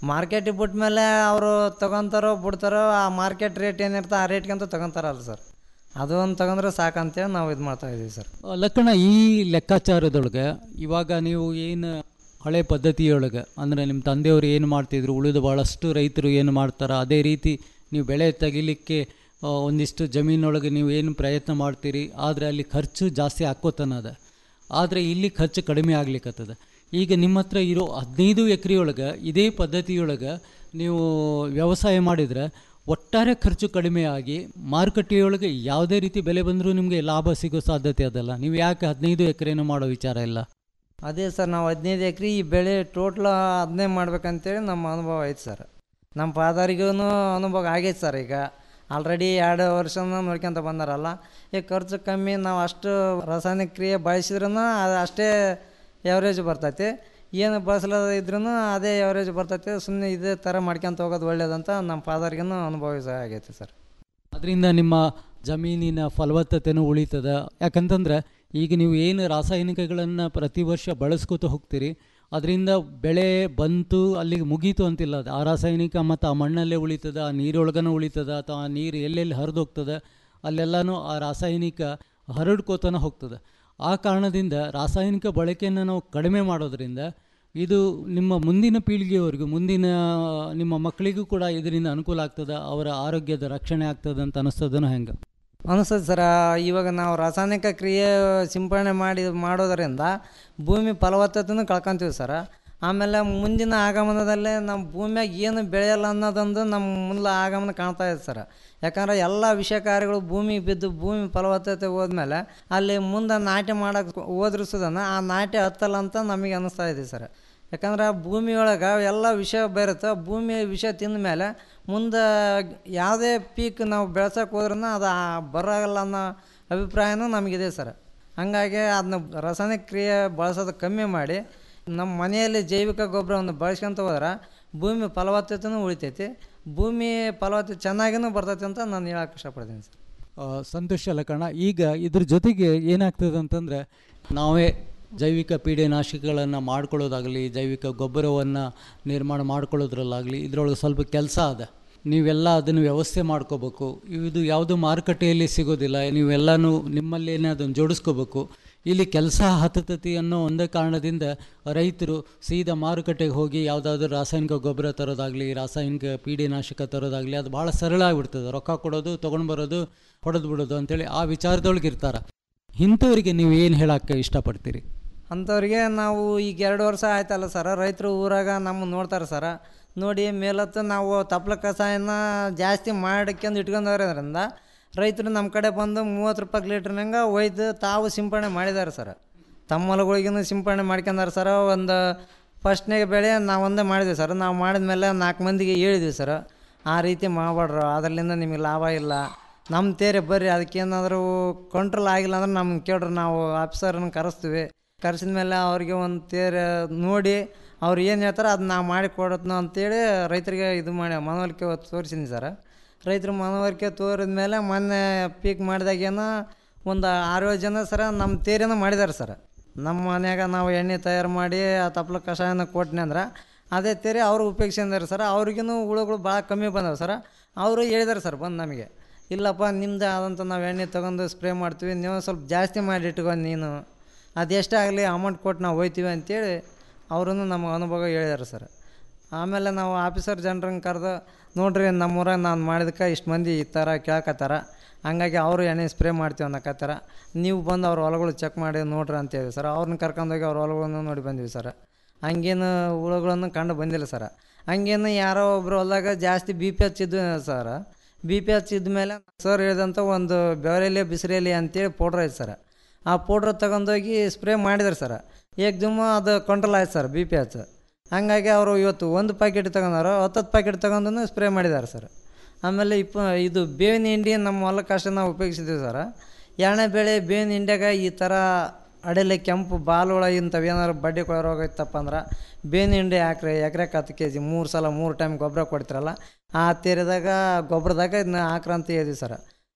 ಮಾರ್ಕೆಟಿಗೆ ಬಿಟ್ಟ ಮೇಲೆ ಅವರು ತೊಗೊತಾರೋ ಬಿಡ್ತಾರೋ ಆ ಮಾರ್ಕೆಟ್ ರೇಟ್ ಏನಿರ್ತೋ ಆ ರೇಟ್ಗಂತ ತೊಗೊತಾರಲ್ಲ ಸರ್ ಅದು ಒಂದು ತೊಗೊಂಡ್ರೆ ಸಾಕಂತೇಳಿ ನಾವು ಇದು ಮಾಡ್ತಾ ಇದ್ದೀವಿ ಸರ್ ಆ, ಲಕ್ಕಣ ಈ ಲೆಕ್ಕಾಚಾರದೊಳಗೆ ಇವಾಗ ನೀವು ಏನು ಹಳೆ ಪದ್ಧತಿಯೊಳಗೆ ಅಂದರೆ ನಿಮ್ಮ ತಂದೆಯವರು ಏನು ಮಾಡ್ತಿದ್ರು ಉಳಿದ ಭಾಳಷ್ಟು ರೈತರು ಏನು ಮಾಡ್ತಾರೋ ಅದೇ ರೀತಿ ನೀವು ಬೆಳೆ ತೆಗಿಲಿಕ್ಕೆ ಆ, ಒಂದಿಷ್ಟು ಜಮೀನೊಳಗೆ ನೀವು ಏನು ಪ್ರಯತ್ನ ಮಾಡ್ತೀರಿ ಆದರೆ ಅಲ್ಲಿ ಖರ್ಚು ಜಾಸ್ತಿ ಆಕ್ಕೋತನದ ಆದರೆ ಇಲ್ಲಿ ಖರ್ಚು ಕಡಿಮೆ ಆಗ್ಲಿಕ್ಕತ್ತದ ಈಗ ನಿಮ್ಮ ಹತ್ರ ಇರೋ ಹದಿನೈದು ಎಕರೆಯೊಳಗೆ ಇದೇ ಪದ್ಧತಿಯೊಳಗೆ ನೀವು ವ್ಯವಸಾಯ ಮಾಡಿದರೆ ಒಟ್ಟಾರೆ ಖರ್ಚು ಕಡಿಮೆ ಆಗಿ ಮಾರುಕಟ್ಟೆಯೊಳಗೆ ಯಾವುದೇ ರೀತಿ ಬೆಲೆ ಬಂದರೂ ನಿಮಗೆ ಲಾಭ ಸಿಗೋ ಸಾಧ್ಯತೆ ಅದಲ್ಲ ನೀವು ಯಾಕೆ ಹದಿನೈದು ಎಕರೆನೂ ಮಾಡೋ ವಿಚಾರ ಇಲ್ಲ ಅದೇ ಸರ್ ನಾವು ಹದಿನೈದು ಎಕರೆ ಈ ಬೆಳೆ ಟೋಟ್ಲ ಅದನ್ನೇ ಮಾಡ್ಬೇಕಂತೇಳಿ ನಮ್ಮ ಅನುಭವ ಐತೆ ಸರ್ ನಮ್ಮ ಫಾದರಿಗೂ ಅನುಭವ ಆಗೈತೆ ಸರ್ ಈಗ ಆಲ್ರೆಡಿ ಎರಡು ವರ್ಷನ ನೋಡ್ಕೊಂತ ಬಂದಾರಲ್ಲ ಈಗ ಖರ್ಚು ಕಮ್ಮಿ ನಾವು ಅಷ್ಟು ರಾಸಾಯನಿಕ ಕ್ರಿಯೆ ಬಳಸಿದ್ರೂ ಅದು ಅಷ್ಟೇ ಎವರೇಜ್ ಬರ್ತೈತಿ ಏನು ಬಳಸಲದ ಇದ್ರೂ ಅದೇ ಎವರೇಜ್ ಬರ್ತೈತಿ ಸುಮ್ಮನೆ ಇದೇ ಥರ ಮಾಡ್ಕೊಂತ ಹೋಗೋದು ಒಳ್ಳೇದಂತ ನಮ್ಮ ಫಾದರ್ಗೂ ಅನುಭವ ಆಗೈತೆ ಸರ್ ಅದರಿಂದ ನಿಮ್ಮ ಜಮೀನಿನ ಫಲವತ್ತತೆನೂ ಉಳಿತದ ಯಾಕಂತಂದ್ರೆ ಈಗ ನೀವು ಏನು ರಾಸಾಯನಿಕಗಳನ್ನು ಪ್ರತಿ ವರ್ಷ ಬಳಸ್ಕೋತ ಹೋಗ್ತೀರಿ ಅದರಿಂದ ಬೆಳೆ ಬಂತು ಅಲ್ಲಿಗೆ ಮುಗೀತು ಅಂತಿಲ್ಲ ಅದು ಆ ರಾಸಾಯನಿಕ ಮತ್ತು ಆ ಮಣ್ಣಲ್ಲೇ ಉಳಿತದ ಆ ನೀರೊಳಗನ ಉಳಿತದ ಅಥವಾ ಆ ನೀರು ಎಲ್ಲೆಲ್ಲಿ ಹರಿದೋಗ್ತದೆ ಅಲ್ಲೆಲ್ಲನೂ ಆ ರಾಸಾಯನಿಕ ಹರಡ್ಕೋತನ ಹೋಗ್ತದೆ ಆ ಕಾರಣದಿಂದ ರಾಸಾಯನಿಕ ಬಳಕೆಯನ್ನು ನಾವು ಕಡಿಮೆ ಮಾಡೋದ್ರಿಂದ ಇದು ನಿಮ್ಮ ಮುಂದಿನ ಪೀಳಿಗೆಯವರೆಗೂ ಮುಂದಿನ ನಿಮ್ಮ ಮಕ್ಕಳಿಗೂ ಕೂಡ ಇದರಿಂದ ಅನುಕೂಲ ಆಗ್ತದೆ ಅವರ ಆರೋಗ್ಯದ ರಕ್ಷಣೆ ಆಗ್ತದೆ ಅಂತ ಅನಿಸ್ತದನೋ ಹೆಂಗೆ ಅನಿಸ್ತದೆ ಸರ ಇವಾಗ ನಾವು ರಾಸಾಯನಿಕ ಕ್ರಿಯೆ ಸಿಂಪಡಣೆ ಮಾಡಿ ಮಾಡೋದರಿಂದ ಭೂಮಿ ಫಲವತ್ತತೆನೂ ಕಳ್ಕೊಂತೀವಿ ಸರ ಆಮೇಲೆ ಮುಂದಿನ ಆಗಮನದಲ್ಲೇ ನಮ್ಮ ಭೂಮಿಯಾಗ ಏನು ಬೆಳೆಯಲ್ಲ ಅನ್ನೋದೊಂದು ನಮ್ಮ ಮೂಲ ಆಗಮನ ಕಾಣ್ತಾ ಇದೆ ಸರ ಯಾಕಂದ್ರೆ ಎಲ್ಲ ವಿಷಕಾರಿಗಳು ಭೂಮಿಗೆ ಬಿದ್ದು ಭೂಮಿ ಫಲವತ್ತತೆ ಹೋದ್ಮೇಲೆ ಅಲ್ಲಿ ಮುಂದೆ ನಾಟಿ ಮಾಡೋಕೆ ಓದ್ರಿಸೋದನ್ನು ಆ ನಾಟಿ ಹತ್ತಲ್ಲ ಅಂತ ನಮಗೆ ಅನ್ನಿಸ್ತಾ ಇದೆ ಸರ್ ಯಾಕಂದ್ರೆ ಭೂಮಿಯೊಳಗೆ ಎಲ್ಲ ವಿಷ ಬೇರುತ್ತೆ ಭೂಮಿ ವಿಷ ತಿಂದ ಮೇಲೆ ಮುಂದೆ ಯಾವುದೇ ಪೀಕ್ ನಾವು ಬೆಳ್ಸೋಕೆ ಹೋದ್ರೂ ಅದು ಆ ಬರೋಲ್ಲ ಅನ್ನೋ ಅಭಿಪ್ರಾಯನೂ ನಮಗಿದೆ ಸರ್ ಹಂಗಾಗಿ ಅದನ್ನ ರಾಸಾಯನಿಕ ಕ್ರಿಯೆ ಬಳಸೋದು ಕಮ್ಮಿ ಮಾಡಿ ನಮ್ಮ ಮನೆಯಲ್ಲಿ ಜೈವಿಕ ಗೊಬ್ಬರವನ್ನು ಬಳಸ್ಕೊಂತ ಹೋದ್ರೆ ಭೂಮಿ ಫಲವತ್ತತೆನೂ ಉಳಿತೈತಿ ಭೂಮಿ ಫಲವತ್ತತೆ ಚೆನ್ನಾಗಿನೂ ಬರ್ತೈತೆ ಅಂತ ನಾನು ಹೇಳಕ್ಕೆ ಇಷ್ಟಪಡ್ತೀನಿ ಸರ್ ಆ, ಸಂತೋಷ ಲಕ್ಕಣ ಈಗ ಇದ್ರ ಜೊತೆಗೆ ಏನಾಗ್ತದೆ ಅಂತಂದರೆ ನಾವೇ ಜೈವಿಕ ಪೀಡೆನಾಶಕಗಳನ್ನು ಮಾಡ್ಕೊಳ್ಳೋದಾಗಲಿ ಜೈವಿಕ ಗೊಬ್ಬರವನ್ನು ನಿರ್ಮಾಣ ಮಾಡ್ಕೊಳ್ಳೋದ್ರಲ್ಲಾಗಲಿ ಇದರೊಳಗೆ ಸ್ವಲ್ಪ ಕೆಲಸ ಅದ ನೀವೆಲ್ಲ ಅದನ್ನು ವ್ಯವಸ್ಥೆ ಮಾಡ್ಕೋಬೇಕು ಇದು ಯಾವುದು ಮಾರುಕಟ್ಟೆಯಲ್ಲಿ ಸಿಗೋದಿಲ್ಲ ನೀವೆಲ್ಲನೂ ನಿಮ್ಮಲ್ಲೇನೆ ಅದನ್ನು ಜೋಡಿಸ್ಕೋಬೇಕು ಇಲ್ಲಿ ಕೆಲಸ ಹತತತಿ ಅನ್ನೋ ಒಂದೇ ಕಾರಣದಿಂದ ರೈತರು ಸೀದಾ ಮಾರುಕಟ್ಟೆಗೆ ಹೋಗಿ ಯಾವುದಾದ್ರೂ ರಾಸಾಯನಿಕ ಗೊಬ್ಬರ ತರೋದಾಗಲಿ ರಾಸಾಯನಿಕ ಪೀಡೆನಾಶಕ ತರೋದಾಗಲಿ ಅದು ಭಾಳ ಸರಳ ಆಗಿಬಿಡ್ತದೆ ರೊಕ್ಕ ಕೊಡೋದು ತೊಗೊಂಡು ಬರೋದು ಹೊಡೆದು ಬಿಡೋದು ಅಂತೇಳಿ ಆ ವಿಚಾರದೊಳಗೆ ಇರ್ತಾರೆ ಇಂಥವ್ರಿಗೆ ನೀವು ಏನು ಹೇಳೋಕ್ಕೆ ಇಷ್ಟಪಡ್ತೀರಿ ಅಂಥವ್ರಿಗೆ ನಾವು ಈಗ ಎರಡು ವರ್ಷ ಆಯ್ತಲ್ಲ ಸರ ರೈತರು ಊರಾಗ ನಮ್ಮ ನೋಡ್ತಾರೆ ಸರ ನೋಡಿ ಮೇಲತ್ತು ನಾವು ತಪ್ಪಲ ಕಷಾಯನ ಜಾಸ್ತಿ ಮಾಡ್ಕೊಂಡು ಇಟ್ಕೊಂಡವ್ರಿಂದ ರೈತರು ನಮ್ಮ ಕಡೆ ಬಂದು ಮೂವತ್ತು ರೂಪಾಯಿ ಲೀಟ್ರ್ನಂಗೆ ಒಯ್ದು ತಾವು ಸಿಂಪಡಣೆ ಮಾಡಿದ್ದಾರೆ ಸರ್ ತಮ್ಮ ಹೊಲಗಳಿಗೂ ಸಿಂಪಡಣೆ ಮಾಡ್ಕೊಂಡಾರ ಸರ ಒಂದು ಫಸ್ಟ್ನಾಗ ಬೆಳೆ ನಾವು ಒಂದೇ ಮಾಡಿದ್ವಿ ಸರ್ ನಾವು ಮಾಡಿದ್ಮೇಲೆ ನಾಲ್ಕು ಮಂದಿಗೆ ಹೇಳಿದ್ವಿ ಸರ್ ಆ ರೀತಿ ಮಾಡಬೇಡ್ರು ಅದರಿಂದ ನಿಮಗೆ ಲಾಭ ಇಲ್ಲ ನಮ್ಮ ತೇರೆ ಬರ್ರಿ ಅದಕ್ಕೇನಾದರೂ ಕಂಟ್ರೋಲ್ ಆಗಿಲ್ಲ ಅಂದ್ರೆ ನಮ್ಗೆ ಕೇಳ್ರಿ ನಾವು ಆಫೀಸರನ್ನ ಕರೆಸ್ತೀವಿ ಕರೆಸಿದ ಮೇಲೆ ಅವ್ರಿಗೆ ಒಂದು ತೇರೆ ನೋಡಿ ಅವ್ರು ಏನು ಹೇಳ್ತಾರೆ ಅದು ನಾವು ಮಾಡಿ ಕೊಡತ್ನೋ ಅಂತೇಳಿ ರೈತರಿಗೆ ಇದು ಮಾಡಿ ಮನವರಿಕೆ ತೋರಿಸಿನಿ ಸರ್ ರೈತರು ಮನವರಿಕೆ ತೋರಿದ ಮೇಲೆ ಮೊನ್ನೆ ಪೀಕ್ ಮಾಡಿದಾಗೇನೋ ಒಂದು ಆರೇಳು ಜನ ಸರ ನಮ್ಮ ತೇರೇನೋ ಮಾಡಿದ್ದಾರೆ ಸರ್ ನಮ್ಮ ಮನ್ಯಾಗ ನಾವು ಎಣ್ಣೆ ತಯಾರು ಮಾಡಿ ಆ ತಪ್ಪಲ ಕಷಾಯನ ಕೊಟ್ನಿ ಅಂದ್ರೆ ಅದೇ ತೇರೆ ಅವರು ಉಪಯೋಗಿಸಿದ್ದಾರೆ ಸರ್ ಅವ್ರಿಗೂ ಹುಳುಗಳು ಭಾಳ ಕಮ್ಮಿ ಬಂದವು ಸರ್ ಅವರು ಹೇಳಿದಾರೆ ಸರ್ ಬಂದು ನಮಗೆ ಇಲ್ಲಪ್ಪ ನಿಮ್ಮದೇ ಆದಂಥ ನಾವು ಎಣ್ಣೆ ತೊಗೊಂಡು ಸ್ಪ್ರೇ ಮಾಡ್ತೀವಿ ನೀವು ಸ್ವಲ್ಪ ಜಾಸ್ತಿ ಮಾಡಿ ಇಟ್ಕೊ ನೀನು ಅದೆಷ್ಟೇ ಆಗಲಿ ಅಮೌಂಟ್ ಕೊಟ್ಟು ನಾವು ಹೋಯ್ತೀವಿ ಅಂತೇಳಿ ಅವರು ನಮ್ಮ ಅನುಭವ ಹೇಳಿದಾರೆ ಸರ್ ಆಮೇಲೆ ನಾವು ಆಫೀಸರ್ ಜನರನ್ನ ಕರೆದು ನೋಡ್ರಿ ನಮ್ಮೂರಾಗ ನಾನು ಮಾಡಿದಕ್ಕೆ ಇಷ್ಟು ಮಂದಿ ಈ ಥರ ಕೇಳಕತ್ತಾರ ಹಂಗಾಗಿ ಅವರು ಎಣ್ಣೆ ಸ್ಪ್ರೇ ಮಾಡ್ತೀವಿ ಅನ್ನಕತ್ತಾರ ನೀವು ಬಂದು ಅವ್ರ ಹೊಲಗಳು ಚೆಕ್ ಮಾಡಿ ನೋಡ್ರಿ ಅಂತೇಳಿ ಸರ್ ಅವ್ರನ್ನ ಕರ್ಕೊಂಡೋಗಿ ಅವ್ರ ಹೊಲಗಳನ್ನು ನೋಡಿ ಬಂದ್ವಿ ಸರ್ ಹಂಗೇನು ಹುಳುಗಳನ್ನು ಕಂಡು ಬಂದಿಲ್ಲ ಸರ್ ಹಂಗೇನು ಯಾರೋ ಒಬ್ರು ಹೊಲ್ದಾಗ ಜಾಸ್ತಿ ಬಿ ಪಿ ಹಚ್ಚಿದ್ದು ಸರ್ ಬಿ ಪಿ ಹಚ್ಚಿದ ಮೇಲೆ ಸರ್ ಹೇಳಿದಂಥ ಒಂದು ಬೆವರೆಲೆ ಬಿಸಿರೆಲೆ ಅಂತೇಳಿ ಪೌಡ್ರ್ ಐತೆ ಸರ್ ಆ ಪೌಡ್ರ್ ತಗೊಂಡೋಗಿ ಸ್ಪ್ರೇ ಮಾಡಿದ್ರು ಸರ್ ಏಕ್ದಮ್ ಅದು ಕಂಟ್ರೋಲ್ ಆಯ್ತು ಸರ್ ಬಿ ಪಿ ಹಚ್ಚ ಹಂಗಾಗಿ ಅವರು ಇವತ್ತು ಒಂದು ಪ್ಯಾಕೆಟ್ ತಗೊಂಡಾರು ಹತ್ತತ್ತು ಪ್ಯಾಕೆಟ್ ತಗೊಂಡು ಸ್ಪ್ರೇ ಮಾಡಿದ್ದಾರೆ ಸರ್ ಆಮೇಲೆ ಇಪ್ಪ ಇದು ಬೇವಿನ ಹಿಂಡಿ ನಮ್ಮ ಹೊಲಕ್ಕೆ ಅಷ್ಟೇ ನಾವು ಉಪಯೋಗಿಸಿದ್ದೀವಿ ಸರ್ ಎರಡನೇ ಬೆಳೆ ಬೇವಿನ ಹಿಂಡ್ಯಾಗ ಈ ಥರ ಅಡೆಲೆ ಕೆಂಪು ಬಾಲುಳ ಇಂಥವು ಏನಾದ್ರು ಬಡ್ಡಿ ಕೊಳ ರೋಗ ಇತ್ತಪ್ಪ ಅಂದ್ರೆ ಬೇವಿನ ಹಿಂಡಿ ಹಾಕ್ರಿ ಎಕರೆಗೆ ಹತ್ತು ಕೆ ಜಿ ಮೂರು ಸಲ ಮೂರು ಟೈಮ್ ಗೊಬ್ಬರ ಕೊಡ್ತಿರಲ್ಲ ಆ ತೆರೆದಾಗ ಗೊಬ್ಬರದಾಗ ಇದನ್ನ ಹಾಕ್ರಿ ಅಂತ ಹೇಳಿದ್ವಿ ಸರ್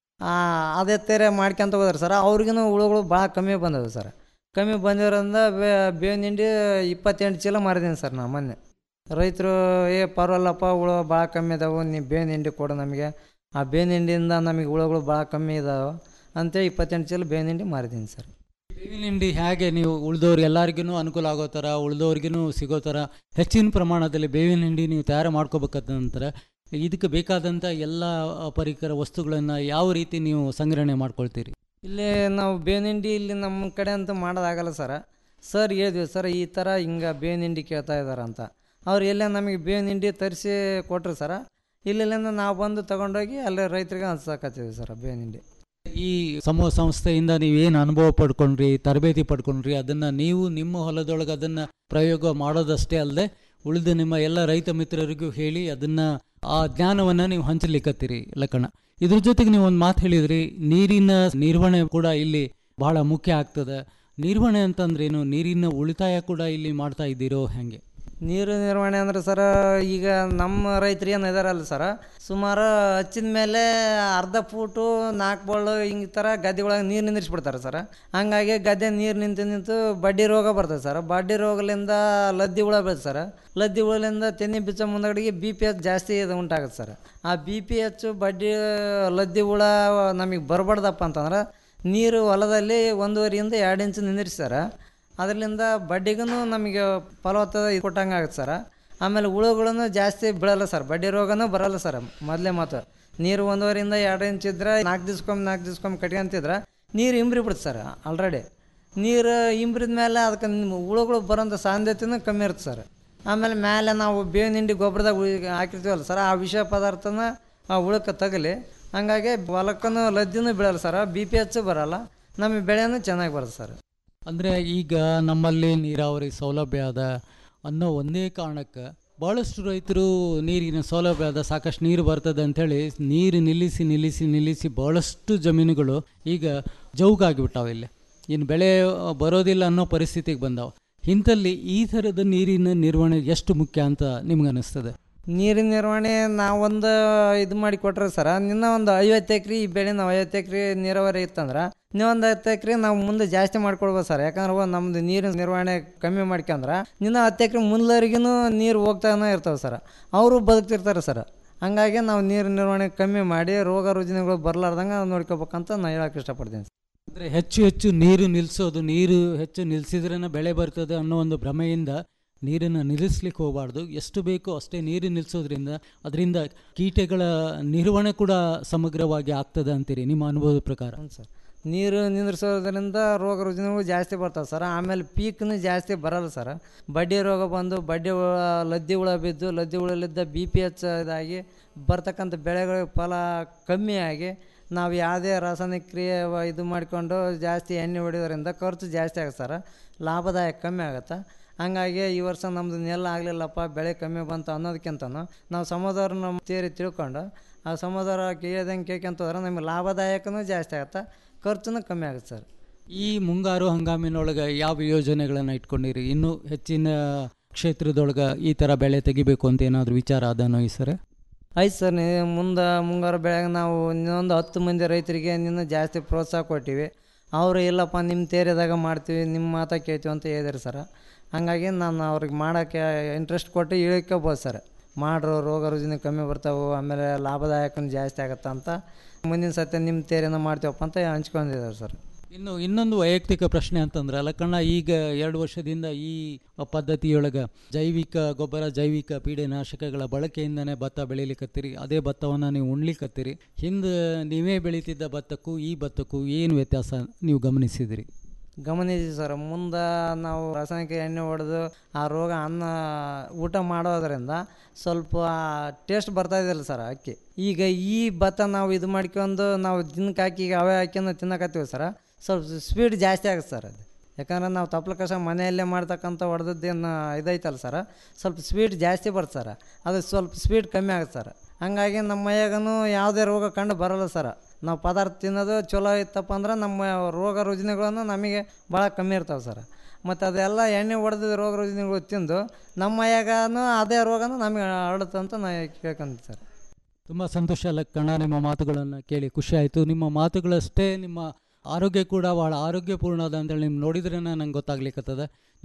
ಅದೇ ತೆರೆ ಮಾಡ್ಕೊಂತ ಹೋದ್ರೆ ಸರ್ ಅವ್ರಿಗೂ ಹುಳುಗಳು ಭಾಳ ಕಮ್ಮಿ ಬಂದವು ಸರ್ ಕಮ್ಮಿ ಬಂದಿರೋದ್ರಿಂದ ಬೇವಿನ ಹಿಂಡಿ ಇಪ್ಪತ್ತೆಂಟು ಚೀಲ ಮಾರಿದ್ದೀನಿ ಸರ್ ನಾನು ಮೊನ್ನೆ ರೈತರು ಏ ಪರವಲ್ಲಪ್ಪ ಹುಳು ಭಾಳ ಕಮ್ಮಿ ಇದಾವೆ ನೀವು ಬೇವಿನ ಹಿಂಡಿ ಕೊಡು ನಮಗೆ ಆ ಬೇವಿನ ಹಿಂಡಿಯಿಂದ ನಮಗೆ ಹುಳುಗಳು ಭಾಳ ಕಮ್ಮಿ ಇದಾವೆ ಅಂತೇಳಿ ಇಪ್ಪತ್ತೆಂಟು ಚೀಲ ಬೇವಿನ ಹಿಂಡಿ ಮಾರಿದ್ದೀನಿ ಸರ್ ಬೇವಿನ ಹಿಂಡಿ ಹೇಗೆ ನೀವು ಉಳಿದವ್ರು ಎಲ್ಲರಿಗೂ ಅನುಕೂಲ ಆಗೋ ಥರ ಉಳಿದವ್ರಿಗೂ ಸಿಗೋ ಥರ ಹೆಚ್ಚಿನ ಪ್ರಮಾಣದಲ್ಲಿ ಬೇವಿನ ಹಿಂಡಿ ನೀವು ತಯಾರು ಮಾಡ್ಕೋಬೇಕಾದ ನಂತರ ಇದಕ್ಕೆ ಬೇಕಾದಂಥ ಎಲ್ಲ ಪರಿಕರ ವಸ್ತುಗಳನ್ನು ಯಾವ ರೀತಿ ನೀವು ಸಂಗ್ರಹಣೆ ಮಾಡ್ಕೊಳ್ತೀರಿ ಇಲ್ಲಿ ನಾವು ಬೇವಿನ ಹಿಂಡಿ ಇಲ್ಲಿ ನಮ್ಮ ಕಡೆ ಅಂತ ಮಾಡೋದಾಗಲ್ಲ ಸರ ಸರ್ ಹೇಳಿದ್ವಿ ಸರ್ ಈ ಥರ ಹಿಂಗೆ ಬೇವಿನ ಹಿಂಡಿ ಕೇಳ್ತಾ ಇದ್ದಾರೆ ಅಂತ ಅವ್ರು ಎಲ್ಲೇ ನಮಗೆ ಬೇವಿನ ಹಿಂಡಿ ತರಿಸಿ ಕೊಟ್ರು ಸರ ಇಲ್ಲಿಂದ ನಾವು ಬಂದು ತಗೊಂಡೋಗಿ ಅಲ್ಲೇ ರೈತರಿಗೆ ಹಂಚ್ಸಕತ್ತೀವಿ ಸರ್ ಬೇವಿನ ಹಿಂಡಿ ಈ ಸಮೂಹ ಸಂಸ್ಥೆಯಿಂದ ನೀವು ಏನು ಅನುಭವ ಪಡ್ಕೊಂಡ್ರಿ ತರಬೇತಿ ಪಡ್ಕೊಂಡ್ರಿ ಅದನ್ನು ನೀವು ನಿಮ್ಮ ಹೊಲದೊಳಗೆ ಅದನ್ನು ಪ್ರಯೋಗ ಮಾಡೋದಷ್ಟೇ ಅಲ್ಲದೆ ಉಳಿದ ನಿಮ್ಮ ಎಲ್ಲ ರೈತ ಮಿತ್ರರಿಗೂ ಹೇಳಿ ಅದನ್ನು ಆ ಜ್ಞಾನವನ್ನು ನೀವು ಹಂಚಲಿಕ್ಕತ್ತೀರಿ ಲಕ್ಕಣ ಇದ್ರ ಜೊತೆಗೆ ನೀವು ಒಂದು ಮಾತು ಹೇಳಿದ್ರಿ ನೀರಿನ ನಿರ್ವಹಣೆ ಕೂಡ ಇಲ್ಲಿ ಬಹಳ ಮುಖ್ಯ ಆಗ್ತದೆ ನಿರ್ವಹಣೆ ಅಂತಂದ್ರೇನು ನೀರಿನ ಉಳಿತಾಯ ಕೂಡ ಇಲ್ಲಿ ಮಾಡ್ತಾ ಇದ್ದೀರೋ ಹೆಂಗೆ ನೀರು ನಿರ್ವಹಣೆ ಅಂದ್ರೆ ಸರ ಈಗ ನಮ್ಮ ರೈತರು ಏನು ಇದಾರಲ್ಲ ಸರ ಸುಮಾರು ಹಚ್ಚಿದ ಮೇಲೆ ಅರ್ಧ ಫೂಟು ನಾಲ್ಕು ಬಳ್ಳು ಹಿಂಗೆ ಥರ ಗದ್ದೆ ಒಳಗೆ ನೀರು ನಿಂದಿರಿಸ್ಬಿಡ್ತಾರೆ ಸರ ಹಂಗಾಗಿ ಗದ್ದೆ ನೀರು ನಿಂತು ನಿಂತು ಬಡ್ಡಿ ರೋಗ ಬರ್ತದೆ ಸರ್ ಬಡ್ಡಿ ರೋಗಲಿಂದ ಲದ್ದಿ ಹುಳ ಬೀಳುತ್ತೆ ಸರ್ ಲದ್ದಿ ಹುಳಲಿಂದ ತೆನ್ನಿ ಬಿಚ್ಚ ಮುಂದಗಡೆಗೆ ಬಿ ಪಿ ಎಚ್ ಜಾಸ್ತಿ ಇದು ಉಂಟಾಗುತ್ತೆ ಸರ್ ಆ ಬಿ ಪಿ ಎಚ್ ಬಡ್ಡಿ ಲದ್ದಿ ಹುಳ ನಮಗೆ ಬರಬಾರ್ದಪ್ಪ ಅಂತಂದ್ರೆ ನೀರು ಹೊಲದಲ್ಲಿ ಒಂದೂವರೆಯಿಂದ ಎರಡು ಇಂಚು ನಿಂದಿರ್ಸ್ತಾರೆ ಅದರಿಂದ ಬಡ್ಡಿಗೂ ನಮಗೆ ಫಲವತ್ತದ ಕೊಟ್ಟಂಗೆ ಆಗುತ್ತೆ ಸರ್ ಆಮೇಲೆ ಹುಳುಗಳನ್ನು ಜಾಸ್ತಿ ಬೀಳಲ್ಲ ಸರ್ ಬಡ್ಡಿ ರೋಗನೂ ಬರಲ್ಲ ಸರ್ ಮೊದಲೇ ಮಾತು ನೀರು ಒಂದೂವರೆಯಿಂದ ಎರಡು ಇಂಚ್ ಇದ್ರೆ ನಾಲ್ಕು ದಿವ್ಸಕ್ಕೊಮ್ಮೆ ನಾಲ್ಕು ದಿವ್ಸಕ್ಕೊಮ್ಮೆ ಕಟ್ಕೊಂತಿದ್ರೆ ನೀರು ಇಂಬ್ರಿ ಬಿಡುತ್ತೆ ಸರ್ ಆಲ್ರೆಡಿ ನೀರು ಇಂಬ್ರಿದ ಮೇಲೆ ಅದಕ್ಕೆ ಹುಳುಗಳು ಬರೋಂಥ ಸಾಧ್ಯತೆನೂ ಕಮ್ಮಿ ಇರುತ್ತೆ ಸರ್ ಆಮೇಲೆ ಮೇಲೆ ನಾವು ಬೇವಿನ ಹಿಂಡಿ ಗೊಬ್ಬರದಾಗ ಹಾಕಿರ್ತೀವಲ್ಲ ಸರ್ ಆ ವಿಷ ಪದಾರ್ಥನ ಆ ಹುಳಕ್ಕೆ ತಗಲಿ ಹಂಗಾಗಿ ಹೊಲಕ್ಕೂ ಲದ್ದಿನೂ ಬೀಳಲ್ಲ ಸರ್ ಬಿ ಪಿ ಎಚ್ ಬರಲ್ಲ ನಮಗೆ ಬೆಳೆನೂ ಚೆನ್ನಾಗಿ ಬರುತ್ತೆ ಸರ್ ಅಂದರೆ ಈಗ ನಮ್ಮಲ್ಲಿ ನೀರಾವರಿ ಸೌಲಭ್ಯ ಅದ ಅನ್ನೋ ಒಂದೇ ಕಾರಣಕ್ಕೆ ಭಾಳಷ್ಟು ರೈತರು ನೀರಿನ ಸೌಲಭ್ಯ ಅದ ಸಾಕಷ್ಟು ನೀರು ಬರ್ತದೆ ಅಂಥೇಳಿ ನೀರು ನಿಲ್ಲಿಸಿ ನಿಲ್ಲಿಸಿ ನಿಲ್ಲಿಸಿ ಭಾಳಷ್ಟು ಜಮೀನುಗಳು ಈಗ ಜೌಗಾಗಿಬಿಟ್ಟಾವೆ ಇಲ್ಲಿ ಇನ್ನು ಬೆಳೆ ಬರೋದಿಲ್ಲ ಅನ್ನೋ ಪರಿಸ್ಥಿತಿಗೆ ಬಂದಾವೆ ಇಂಥಲ್ಲಿ ಈ ಥರದ ನೀರಿನ ನಿರ್ವಹಣೆ ಎಷ್ಟು ಮುಖ್ಯ ಅಂತ ನಿಮ್ಗೆ ಅನಿಸ್ತದೆ ನೀರಿನ ನಿರ್ವಹಣೆ ನಾವೊಂದು ಇದು ಮಾಡಿ ಕೊಟ್ರೆ ಸರ ನಿನ್ನ ಒಂದು ಐವತ್ತು ಎಕ್ರೆ ಈ ಬೆಳೆ ನಾವು ಐವತ್ತು ಎಕ್ರೆ ನೀರಾವರಿ ಇತ್ತಂದ್ರೆ ನೀವೊಂದು ಹತ್ತು ಎಕ್ರೆ ನಾವು ಮುಂದೆ ಜಾಸ್ತಿ ಮಾಡ್ಕೊಡ್ಬೋದು ಸರ್ ಯಾಕಂದ್ರೆ ನಮ್ಮದು ನೀರಿನ ನಿರ್ವಹಣೆ ಕಮ್ಮಿ ಮಾಡ್ಕೊಂಡ್ರೆ ನಿನ್ನ ಹತ್ತು ಎಕ್ರೆ ಮುಂದ್ಲರಿಗೂ ನೀರು ಹೋಗ್ತಾನೆ ಇರ್ತಾವೆ ಸರ್ ಅವರು ಬದುಕ್ತಿರ್ತಾರೆ ಸರ್ ಹಂಗಾಗಿ ನಾವು ನೀರು ನಿರ್ವಹಣೆ ಕಮ್ಮಿ ಮಾಡಿ ರೋಗ ರುಜಿನಗಳು ಬರಲಾರ್ದಂಗೆ ನೋಡ್ಕೋಬೇಕಂತ ನಾನು ಹೇಳಕ್ಕೆ ಇಷ್ಟಪಡ್ತೀನಿ ಅಂದರೆ ಹೆಚ್ಚು ಹೆಚ್ಚು ನೀರು ನಿಲ್ಲಿಸೋದು ನೀರು ಹೆಚ್ಚು ನಿಲ್ಲಿಸಿದ್ರೇ ಬೆಳೆ ಬರ್ತದೆ ಅನ್ನೋ ಒಂದು ಭ್ರಮೆಯಿಂದ ನೀರನ್ನು ನಿಲ್ಲಿಸ್ಲಿಕ್ಕೆ ಹೋಗಬಾರ್ದು ಎಷ್ಟು ಬೇಕೋ ಅಷ್ಟೇ ನೀರು ನಿಲ್ಲಿಸೋದ್ರಿಂದ ಅದರಿಂದ ಕೀಟಗಳ ನಿರ್ವಹಣೆ ಕೂಡ ಸಮಗ್ರವಾಗಿ ಆಗ್ತದೆ ಅಂತೀರಿ ನಿಮ್ಮ ಅನುಭವದ ಪ್ರಕಾರ ಸರ್ ನೀರು ನಿಂದ್ರಿಸೋದ್ರಿಂದ ರೋಗ ರುಜಿನಗಳು ಜಾಸ್ತಿ ಬರ್ತಾವೆ ಸರ್ ಆಮೇಲೆ ಪೀಕ್ನು ಜಾಸ್ತಿ ಬರಲ್ಲ ಸರ್ ಬಡ್ಡಿ ರೋಗ ಬಂದು ಬಡ್ಡಿ ಹುಳ ಲದ್ದಿ ಹುಳ ಬಿದ್ದು ಲದ್ದಿ ಹುಳಲಿದ್ದ ಬಿ ಪಿ ಎಚ್ ಇದಾಗಿ ಬರ್ತಕ್ಕಂಥ ಬೆಳೆಗಳ ಫಲ ಕಮ್ಮಿ ಆಗಿ ನಾವು ಯಾವುದೇ ರಾಸಾಯನಿಕ ಕ್ರಿಯೆ ವ- ಇದು ಮಾಡಿಕೊಂಡು ಜಾಸ್ತಿ ಎಣ್ಣೆ ಹೊಡೆಯೋದ್ರಿಂದ ಖರ್ಚು ಜಾಸ್ತಿ ಆಗುತ್ತೆ ಸರ್ ಲಾಭದಾಯಕ ಕಮ್ಮಿ ಆಗುತ್ತೆ ಹಂಗಾಗಿ ಈ ವರ್ಷ ನಮ್ಮದು ನೆಲ ಆಗಲಿಲ್ಲಪ್ಪ ಬೆಳೆ ಕಮ್ಮಿ ಬಂತು ಅನ್ನೋದಕ್ಕಿಂತನೂ ನಾವು ಸಮುದಾಯನ ತೇರಿ ತಿಳ್ಕೊಂಡು ಆ ಸಮುದಾಯ ಕೇಳ್ದಂಗೆ ಕೇಳ್ಕೊಂತಂದ್ರೆ ನಮಗೆ ಲಾಭದಾಯಕನೂ ಜಾಸ್ತಿ ಆಗುತ್ತೆ ಖರ್ಚುನೂ ಕಮ್ಮಿ ಆಗುತ್ತೆ ಸರ್ ಈ ಮುಂಗಾರು ಹಂಗಾಮಿನೊಳಗೆ ಯಾವ ಯೋಜನೆಗಳನ್ನು ಇಟ್ಕೊಂಡಿರಿ ಇನ್ನೂ ಹೆಚ್ಚಿನ ಕ್ಷೇತ್ರದೊಳಗೆ ಈ ಥರ ಬೆಳೆ ತೆಗಿಬೇಕು ಅಂತ ಏನಾದರೂ ವಿಚಾರ ಅದನ್ನು ಈ ಸರ್ ಆಯ್ತು ಸರ್ ನೀವು ಮುಂದೆ ಮುಂಗಾರು ಬೆಳೆಗೆ ನಾವು ಇನ್ನೊಂದು ಹತ್ತು ಮಂದಿ ರೈತರಿಗೆ ಇನ್ನೂ ಜಾಸ್ತಿ ಪ್ರೋತ್ಸಾಹ ಕೊಟ್ಟಿವಿ ಅವರು ಇಲ್ಲಪ್ಪ ನಿಮ್ಮ ತೇರಿದಾಗ ಮಾಡ್ತೀವಿ ನಿಮ್ಮ ಮಾತಾ ಕೇಳ್ತೀವಿ ಅಂತ ಹೇಳಿದ್ರು ಸರ್ ಹಾಗಾಗಿ ನಾನು ಅವ್ರಿಗೆ ಮಾಡೋಕ್ಕೆ ಇಂಟ್ರೆಸ್ಟ್ ಕೊಟ್ಟು ಇಳ್ಕೋಬೋದು ಸರ್ ಮಾಡ್ರು ರೋಗ ರುಜಿನ ಕಮ್ಮಿ ಬರ್ತಾವೆ ಆಮೇಲೆ ಲಾಭದಾಯಕನೂ ಜಾಸ್ತಿ ಆಗುತ್ತೆ ಅಂತ ಮುಂದಿನ ಸತಿ ನಿಮ್ಮ ತೇರಿನ ಮಾಡ್ತೀವಪ್ಪ ಅಂತ ಹಂಚ್ಕೊಂಡಿದ್ದಾರೆ ಸರ್ ಇನ್ನು ಇನ್ನೊಂದು ವೈಯಕ್ತಿಕ ಪ್ರಶ್ನೆ ಅಂತಂದ್ರೆ ಲಕ್ಕಣ್ಣ ಈಗ ಎರಡು ವರ್ಷದಿಂದ ಈ ಪದ್ಧತಿಯೊಳಗೆ ಜೈವಿಕ ಗೊಬ್ಬರ ಜೈವಿಕ ಪೀಡೆನಾಶಕಗಳ ಬಳಕೆಯಿಂದನೇ ಭತ್ತ ಬೆಳೀಲಿಕ್ಕತ್ತೀರಿ ಅದೇ ಭತ್ತವನ್ನು ನೀವು ಉಣ್ಲಿಕ್ಕತ್ತೀರಿ ಹಿಂದೆ ನೀವೇ ಬೆಳೀತಿದ್ದ ಭತ್ತಕ್ಕೂ ಈ ಭತ್ತಕ್ಕೂ ಏನು ವ್ಯತ್ಯಾಸ ನೀವು ಗಮನಿಸಿದಿರಿ ಗಮನಿಸಿ ಸರ್ ಮುಂದೆ ನಾವು ರಾಸಾಯನಿಕ ಎಣ್ಣೆ ಹೊಡೆದು ಆ ರೋಗ ಅನ್ನ ಊಟ ಮಾಡೋದ್ರಿಂದ ಸ್ವಲ್ಪ ಟೇಸ್ಟ್ ಬರ್ತಾ ಇದೆಯಲ್ಲ ಸರ್ ಅಕ್ಕಿ ಈಗ ಈ ಭತ್ತ ನಾವು ಇದು ಮಾಡ್ಕೊಂಡು ನಾವು ದಿನಕ್ಕೆ ಹಾಕಿ ಈಗ ಅವೇ ಹಾಕ್ಯಂದು ತಿನ್ನಕತ್ತೀವಿ ಸರ್ ಸ್ವಲ್ಪ ಸ್ಪೀಡ್ ಜಾಸ್ತಿ ಆಗುತ್ತೆ ಸರ್ ಅದು ಯಾಕಂದ್ರೆ ನಾವು ತಪ್ಪಲ ಕಸ ಮನೆಯಲ್ಲೇ ಮಾಡ್ತಕ್ಕಂಥ ಹೊಡೆದದ್ದೇನು ಇದೈತಲ್ಲ ಸರ್ ಸ್ವಲ್ಪ ಸ್ವೀಟ್ ಜಾಸ್ತಿ ಬರುತ್ತೆ ಸರ್ ಅದು ಸ್ವಲ್ಪ ಸ್ವೀಟ್ ಕಮ್ಮಿ ಆಗುತ್ತೆ ಸರ್ ಹಂಗಾಗಿ ನಮ್ಮ ಮೈಯಾಗೂ ಯಾವುದೇ ರೋಗ ಕಂಡು ಬರಲ್ಲ ಸರ್ ನಾವು ಪದಾರ್ಥ ತಿನ್ನೋದು ಚಲೋ ಇತ್ತಪ್ಪ ಅಂದ್ರೆ ನಮ್ಮ ರೋಗ ರುಜಿನಗಳನ್ನು ನಮಗೆ ಭಾಳ ಕಮ್ಮಿ ಇರ್ತಾವೆ ಸರ್ ಮತ್ತು ಅದೆಲ್ಲ ಎಣ್ಣೆ ಹೊಡೆದ ರೋಗ ರುಜಿನಗಳು ತಿಂದು ನಮ್ಮ ಮೈಯಾಗನೂ ಅದೇ ರೋಗನೂ ನಮಗೆ ಹರಡುತ್ತೆ ಅಂತ ನಾ ಕೇಳ್ಕೊಂತೀನಿ ಸರ್ ತುಂಬ ಸಂತೋಷ ಲಕ್ಕಣ್ಣ ನಿಮ್ಮ ಮಾತುಗಳನ್ನು ಕೇಳಿ ಖುಷಿ ಆಯಿತು ನಿಮ್ಮ ಮಾತುಗಳಷ್ಟೇ ನಿಮ್ಮ ಆರೋಗ್ಯ ಕೂಡ ಭಾಳ ಆರೋಗ್ಯಪೂರ್ಣ ಅದ ಅಂತೇಳಿ ನೀವು ನೋಡಿದ್ರೇ ನಂಗೆ ಗೊತ್ತಾಗ್ಲಿಕ್ಕತ್ತದ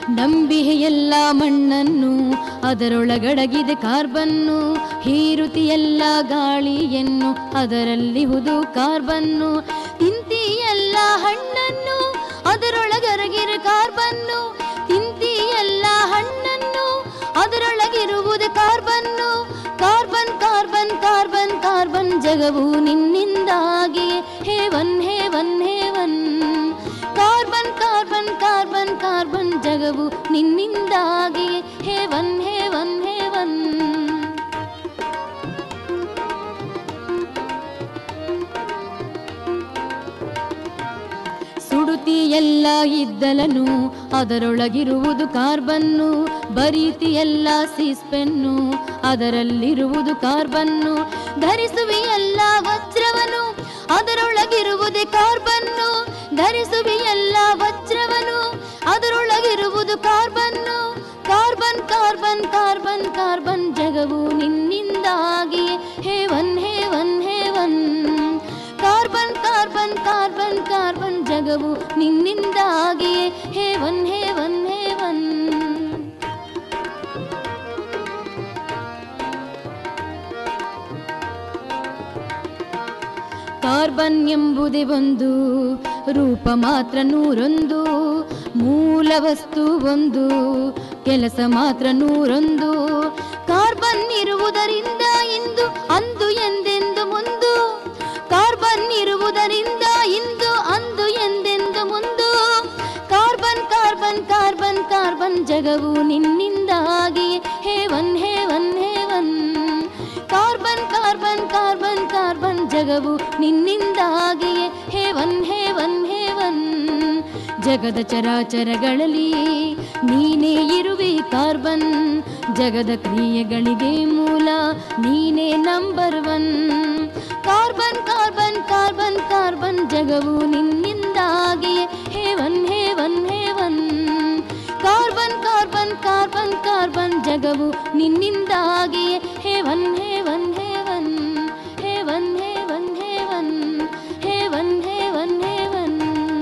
ನಂಬಿಹೆ ಎಲ್ಲ ಮಣ್ಣನ್ನು ಅದರೊಳಗಡಗಿದೆ ಕಾರ್ಬನ್ನು ಹೀರುತಿ ಎಲ್ಲ ಗಾಳಿಯನ್ನು ಅದರಲ್ಲಿಹುದು ಕಾರ್ಬನ್ನು ತಿಂತಿ ಎಲ್ಲ ಹಣ್ಣನ್ನು ಅದರೊಳಗರಗಿರ ಕಾರ್ಬನ್ನು ತಿಂತಿ ಎಲ್ಲ ಹಣ್ಣನ್ನು ಅದರೊಳಗಿರುವುದು ಕಾರ್ಬನ್ನು ಕಾರ್ಬನ್ ಕಾರ್ಬನ್ ಕಾರ್ಬನ್ ಕಾರ್ಬನ್ ಜಗವು ನಿನ್ನಿಂದಾಗಿ heaven heaven heaven carbon carbon carbon carbon ಜಗವು ನಿನ್ನಿಂದಾಗಿ ಹೇವನ್ ಹೇವನ್ ಹೇವನ್ ಸುಡುತಿ ಎಲ್ಲ ಇದ್ದಲನು ಅದರೊಳಗಿರುವುದು ಕಾರ್ಬನ್ನು ಬರೀತಿ ಎಲ್ಲ ಸೀಸ್ಪೆನ್ನು ಅದರಲ್ಲಿರುವುದು ಕಾರ್ಬನ್ನು ಧರಿಸುವಿ ಎಲ್ಲ ವಜ್ರವನು ಅದರೊಳಗಿರುವುದೇ ಕಾರ್ಬನ್ನು ಧರಿಸುವಿ ಎಲ್ಲ ವಜ್ರವನು ಅದರೊಳಗಿರುವುದು ಕಾರ್ಬನ್ನು ಕಾರ್ಬನ್ ಕಾರ್ಬನ್ ಕಾರ್ಬನ್ ಕಾರ್ಬನ್ ಜಗವು ನಿನ್ನಿಂದಾಗಿ heaven heaven heaven carbon carbon carbon carbon ಜಗವು ನಿನ್ನಿಂದಾಗಿ ಹೇವನ್ ಹೇವನ್ ಹೇವನ್ ಕಾರ್ಬನ್ ಎಂಬುದೇ ಒಂದು ರೂಪ ಮಾತ್ರ ನೂರೊಂದು ಮೂಲ ವಸ್ತು ಒಂದು ಕೆಲಸ ಮಾತ್ರ ನೂರೊಂದು ಕಾರ್ಬನ್ ಇರುವುದರಿಂದ ಇಂದು ಅಂದು ಎಂದೆಂದು ಮುಂದು ಕಾರ್ಬನ್ ಇರುವುದರಿಂದ ಇಂದು ಅಂದು ಎಂದೆಂದು ಮುಂದು ಕಾರ್ಬನ್ ಕಾರ್ಬನ್ ಕಾರ್ಬನ್ ಕಾರ್ಬನ್ ಜಗವು ನಿನ್ನಿಂದಾಗಿ heaven heaven heaven carbon carbon carbon carbon ಜಗವು ನಿನ್ನಿಂದಾಗಿ ಹೇವನ್ ಹೇವನ್ ಹೇವನ್ ಜಗದ ಚರಾಚರಗಳಲ್ಲಿ ನೀನೇ ಇರುವೆ ಕಾರ್ಬನ್ ಜಗದ ಕ್ರಿಯೆಗಳಿಗೆ ಮೂಲ ನೀನೇ number one carbon carbon carbon carbon ಜಗವು ನಿನ್ನಿಂದಾಗಿ heaven heaven heaven carbon carbon carbon carbon ಜಗವು ನಿನ್ನಿಂದಾಗಿ heaven heaven heaven heaven heaven heaven heaven heaven haven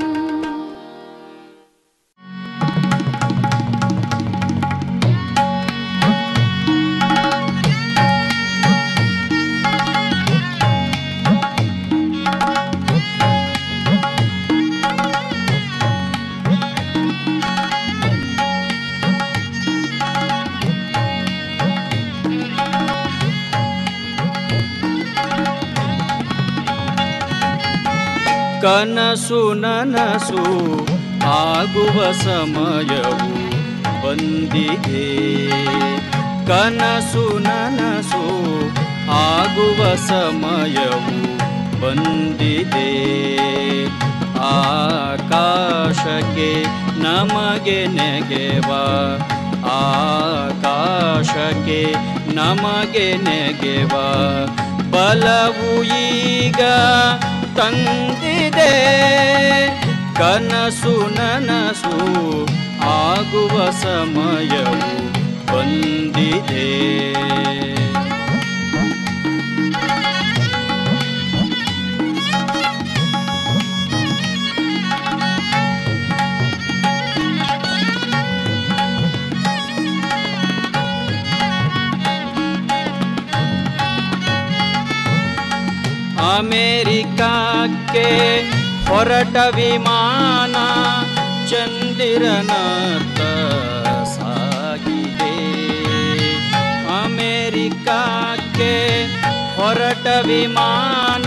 ಕನಸು ನನಸು ಆಗುವ ಸಮಯವು ಬಂದಿದೆ ಕನಸು ನನಸು ಆಗುವ ಸಮಯವು ಬಂದಿದೆ ಆಕಾಶಕ್ಕೆ ನಮಗೆ ನೆಗೆವ ಆಕಾಶಕ್ಕೆ ನಮಗೆ ನೆಗೆವ ಬಲವು ಈಗ ತಂದಿದೆ ಕನಸು ನನಸು ಆಗುವ ಸಮಯವು ಬಂದಿದೆ ಅಮೇರಿಕಕ್ಕೆ ಹೊರಟ ವಿಮಾನ ಚಂದಿರನತ್ತ ಸಾಗಿದೆ ಅಮೇರಿಕಕ್ಕೆ ಹೊರಟ ವಿಮಾನ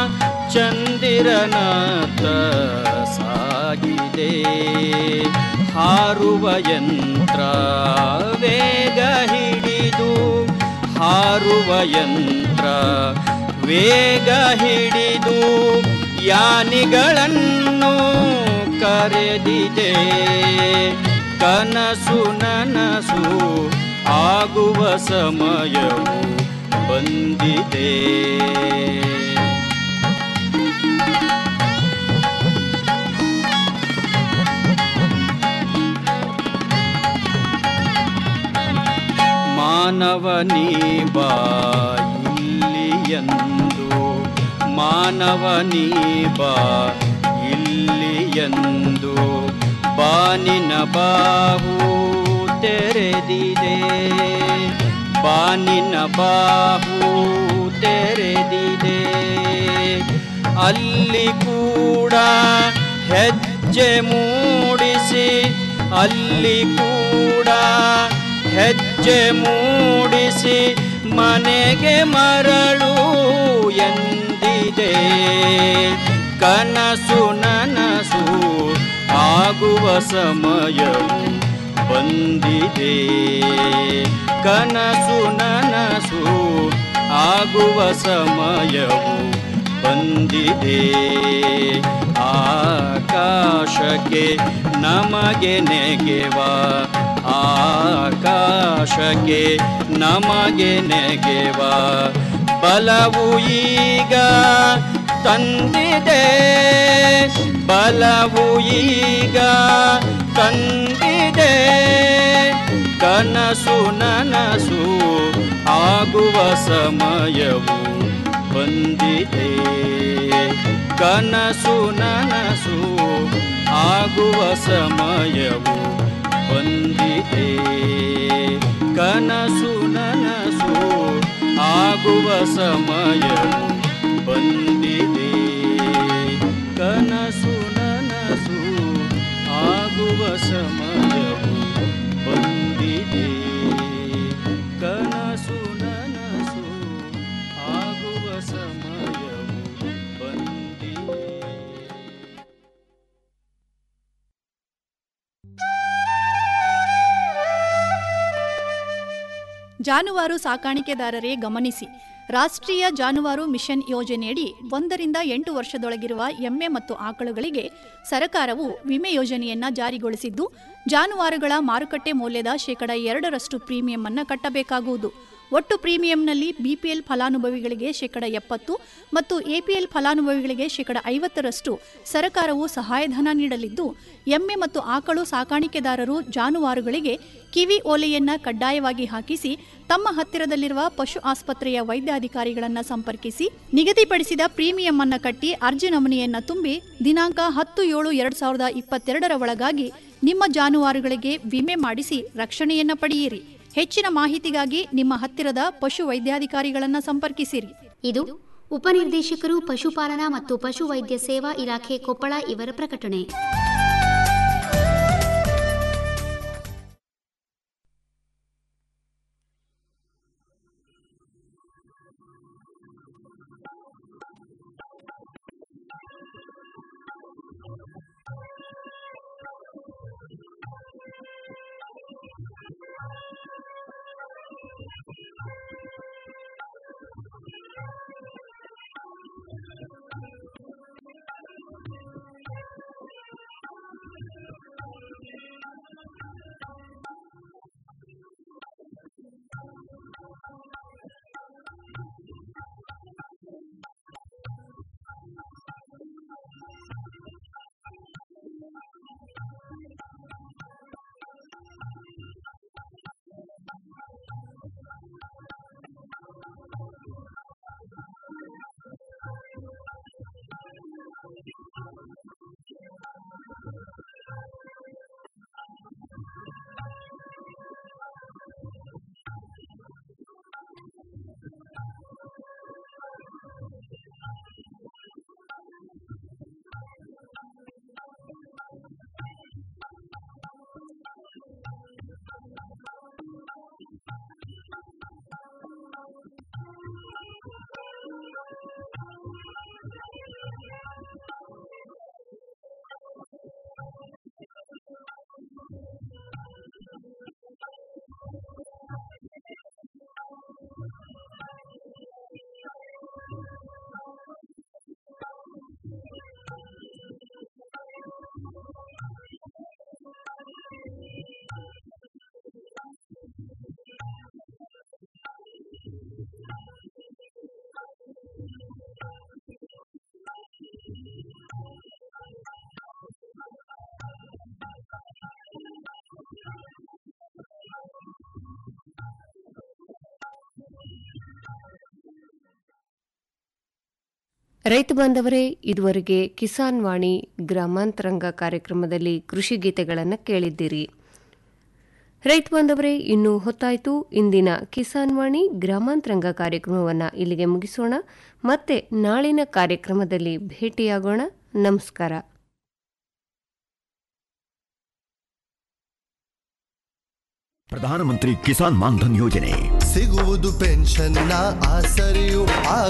ಚಂದಿರನತ್ತ ಸಾಗಿದೆ ಹಾರುವ ಯಂತ್ರ ವೇಗ ಹಿಡಿದು ಹಾರುವ ಯಂತ್ರ ವೇಗ ಹಿಡಿದು ಯಾನಿಗಳನ್ನು ಕರೆದಿದೆ ಕನಸು ನನಸು ಆಗುವ ಸಮಯವು ಬಂದಿದೆ ಮಾನವನೀ ಬಾ ಇಲ್ಲಿಯಂದು ಮಾನವನೀ ಬಾ ಇಲ್ಲಿಯಂದು ಬಾ ಬಾನಿನ ಬಾಹು ತೆರೆದಿದೆ ಬಾನಿನ ಬಾಹು ತೆರೆದಿದೆ ಅಲ್ಲಿ ಕೂಡ ಹೆಜ್ಜೆ ಮೂಡಿಸಿ ಅಲ್ಲಿ ಕೂಡ ಹೆಜ್ಜೆ ಮೂಡಿಸಿ ಮನೆಗೆ ಮರಳು ಎಂದಿದೆ ಕನಸು ನನಸು ಆಗುವ ಸಮಯವು ಬಂದಿದೆ ಕನಸು ನನಸು ಆಗುವ ಸಮಯವು ಬಂದಿದೆ ಆಕಾಶಕ್ಕೆ ನಮಗೆ ನೆಗೆವ ಆಕಾಶಕ್ಕೆ ನಮಗೆ ನೆಗೆವ ಬಲವು ಈಗ ತಂದಿದೆ ಬಲವು ಈಗ ತಂದಿದೆ ಕನಸು ನನಸು ಆಗುವ ಸಮಯವು ಬಂದಿದೆ ಕನಸು ನನಸು ಆಗುವ ಸಮಯವು ಬಂದಿದೆ ಕನಸು ನನಸು ಆಗುವ ಸಮಯವು ಬಂದಿದೆ ಕನಸು ನನಸು ಆಗುವ ಸಮಯವು ಬಂದಿದೆ ಕನಸು ನನಸು ಆಗುವ ಸಮಯವು ಬಂದಿದೆ ಜಾನುವಾರು ಸಾಕಾಣಿಕೆದಾರರೇ ಗಮನಿಸಿ ರಾಷ್ಟ್ರೀಯ ಜಾನುವಾರು ಮಿಷನ್ ಯೋಜನೆಯಡಿ ಒಂದರಿಂದ ಎಂಟು ವರ್ಷದೊಳಗಿರುವ ಎಮ್ಮೆ ಮತ್ತು ಆಕಳುಗಳಿಗೆ ಸರಕಾರವು ವಿಮೆ ಯೋಜನೆಯನ್ನ ಜಾರಿಗೊಳಿಸಿದ್ದು ಜಾನುವಾರುಗಳ ಮಾರುಕಟ್ಟೆ ಮೌಲ್ಯದ ಶೇಕಡ ಎರಡರಷ್ಟು ಪ್ರೀಮಿಯಂ ಅನ್ನು ಕಟ್ಟಬೇಕಾಗುವುದು ಒಟ್ಟು ಪ್ರೀಮಿಯಂನಲ್ಲಿ ಬಿಪಿಎಲ್ ಫಲಾನುಭವಿಗಳಿಗೆ ಶೇಕಡ ಎಪ್ಪತ್ತು ಮತ್ತು ಎಪಿಎಲ್ ಫಲಾನುಭವಿಗಳಿಗೆ ಶೇಕಡ ಐವತ್ತರಷ್ಟು ಸರಕಾರವು ಸಹಾಯಧನ ನೀಡಲಿದ್ದು ಎಮ್ಮೆ ಮತ್ತು ಆಕಳು ಸಾಕಾಣಿಕೆದಾರರು ಜಾನುವಾರುಗಳಿಗೆ ಕಿವಿ ಓಲೆಯನ್ನ ಕಡ್ಡಾಯವಾಗಿ ಹಾಕಿಸಿ ತಮ್ಮ ಹತ್ತಿರದಲ್ಲಿರುವ ಪಶು ಆಸ್ಪತ್ರೆಯ ವೈದ್ಯಾಧಿಕಾರಿಗಳನ್ನ ಸಂಪರ್ಕಿಸಿ ನಿಗದಿಪಡಿಸಿದ ಪ್ರೀಮಿಯಂ ಅನ್ನ ಕಟ್ಟಿ ಅರ್ಜಿ ನಮೂನೆಯನ್ನ ತುಂಬಿ ದಿನಾಂಕ ಹತ್ತು ಏಳು ಎರಡ್ ಸಾವಿರದ ಇಪ್ಪತ್ತೆರಡರ ಒಳಗಾಗಿ ನಿಮ್ಮ ಜಾನುವಾರುಗಳಿಗೆ ವಿಮೆ ಮಾಡಿಸಿ ರಕ್ಷಣೆಯನ್ನ ಪಡೆಯಿರಿ ಹೆಚ್ಚಿನ ಮಾಹಿತಿಗಾಗಿ ನಿಮ್ಮ ಹತ್ತಿರದ ಪಶು ವೈದ್ಯಾಧಿಕಾರಿಗಳನ್ನ ಸಂಪರ್ಕಿಸಿರಿ ಇದು ಉಪನಿರ್ದೇಶಕರು ಪಶುಪಾಲನಾ ಮತ್ತು ಪಶುವೈದ್ಯ ಸೇವಾ ಇಲಾಖೆ ಕೊಪ್ಪಳ ಇವರ ಪ್ರಕಟಣೆ ರೈತ ಬಾಂಧವರೇ ಇದುವರೆಗೆ ಕಿಸಾನ್ ವಾಣಿ ಗ್ರಾಮಾಂತರಂಗ ಕಾರ್ಯಕ್ರಮದಲ್ಲಿ ಕೃಷಿ ಗೀತೆಗಳನ್ನು ಕೇಳಿದ್ದೀರಿ ರೈತ ಬಾಂಧವರೇ ಇನ್ನು ಹೊತ್ತಾಯಿತು ಇಂದಿನ ಕಿಸಾನ್ ವಾಣಿ ಗ್ರಾಮಾಂತರಂಗ ಕಾರ್ಯಕ್ರಮವನ್ನು ಇಲ್ಲಿಗೆ ಮುಗಿಸೋಣ ಮತ್ತೆ ನಾಳಿನ ಕಾರ್ಯಕ್ರಮದಲ್ಲಿ ಭೇಟಿಯಾಗೋಣ ನಮಸ್ಕಾರ ಪ್ರಧಾನಮಂತ್ರಿ ಕಿಸಾನ್ ಮಾನ್ಧನ್ ಯೋಜನೆ ಸಿಗುವುದು ಪೆನ್ಷನ್ನ ಆಸರೆಯು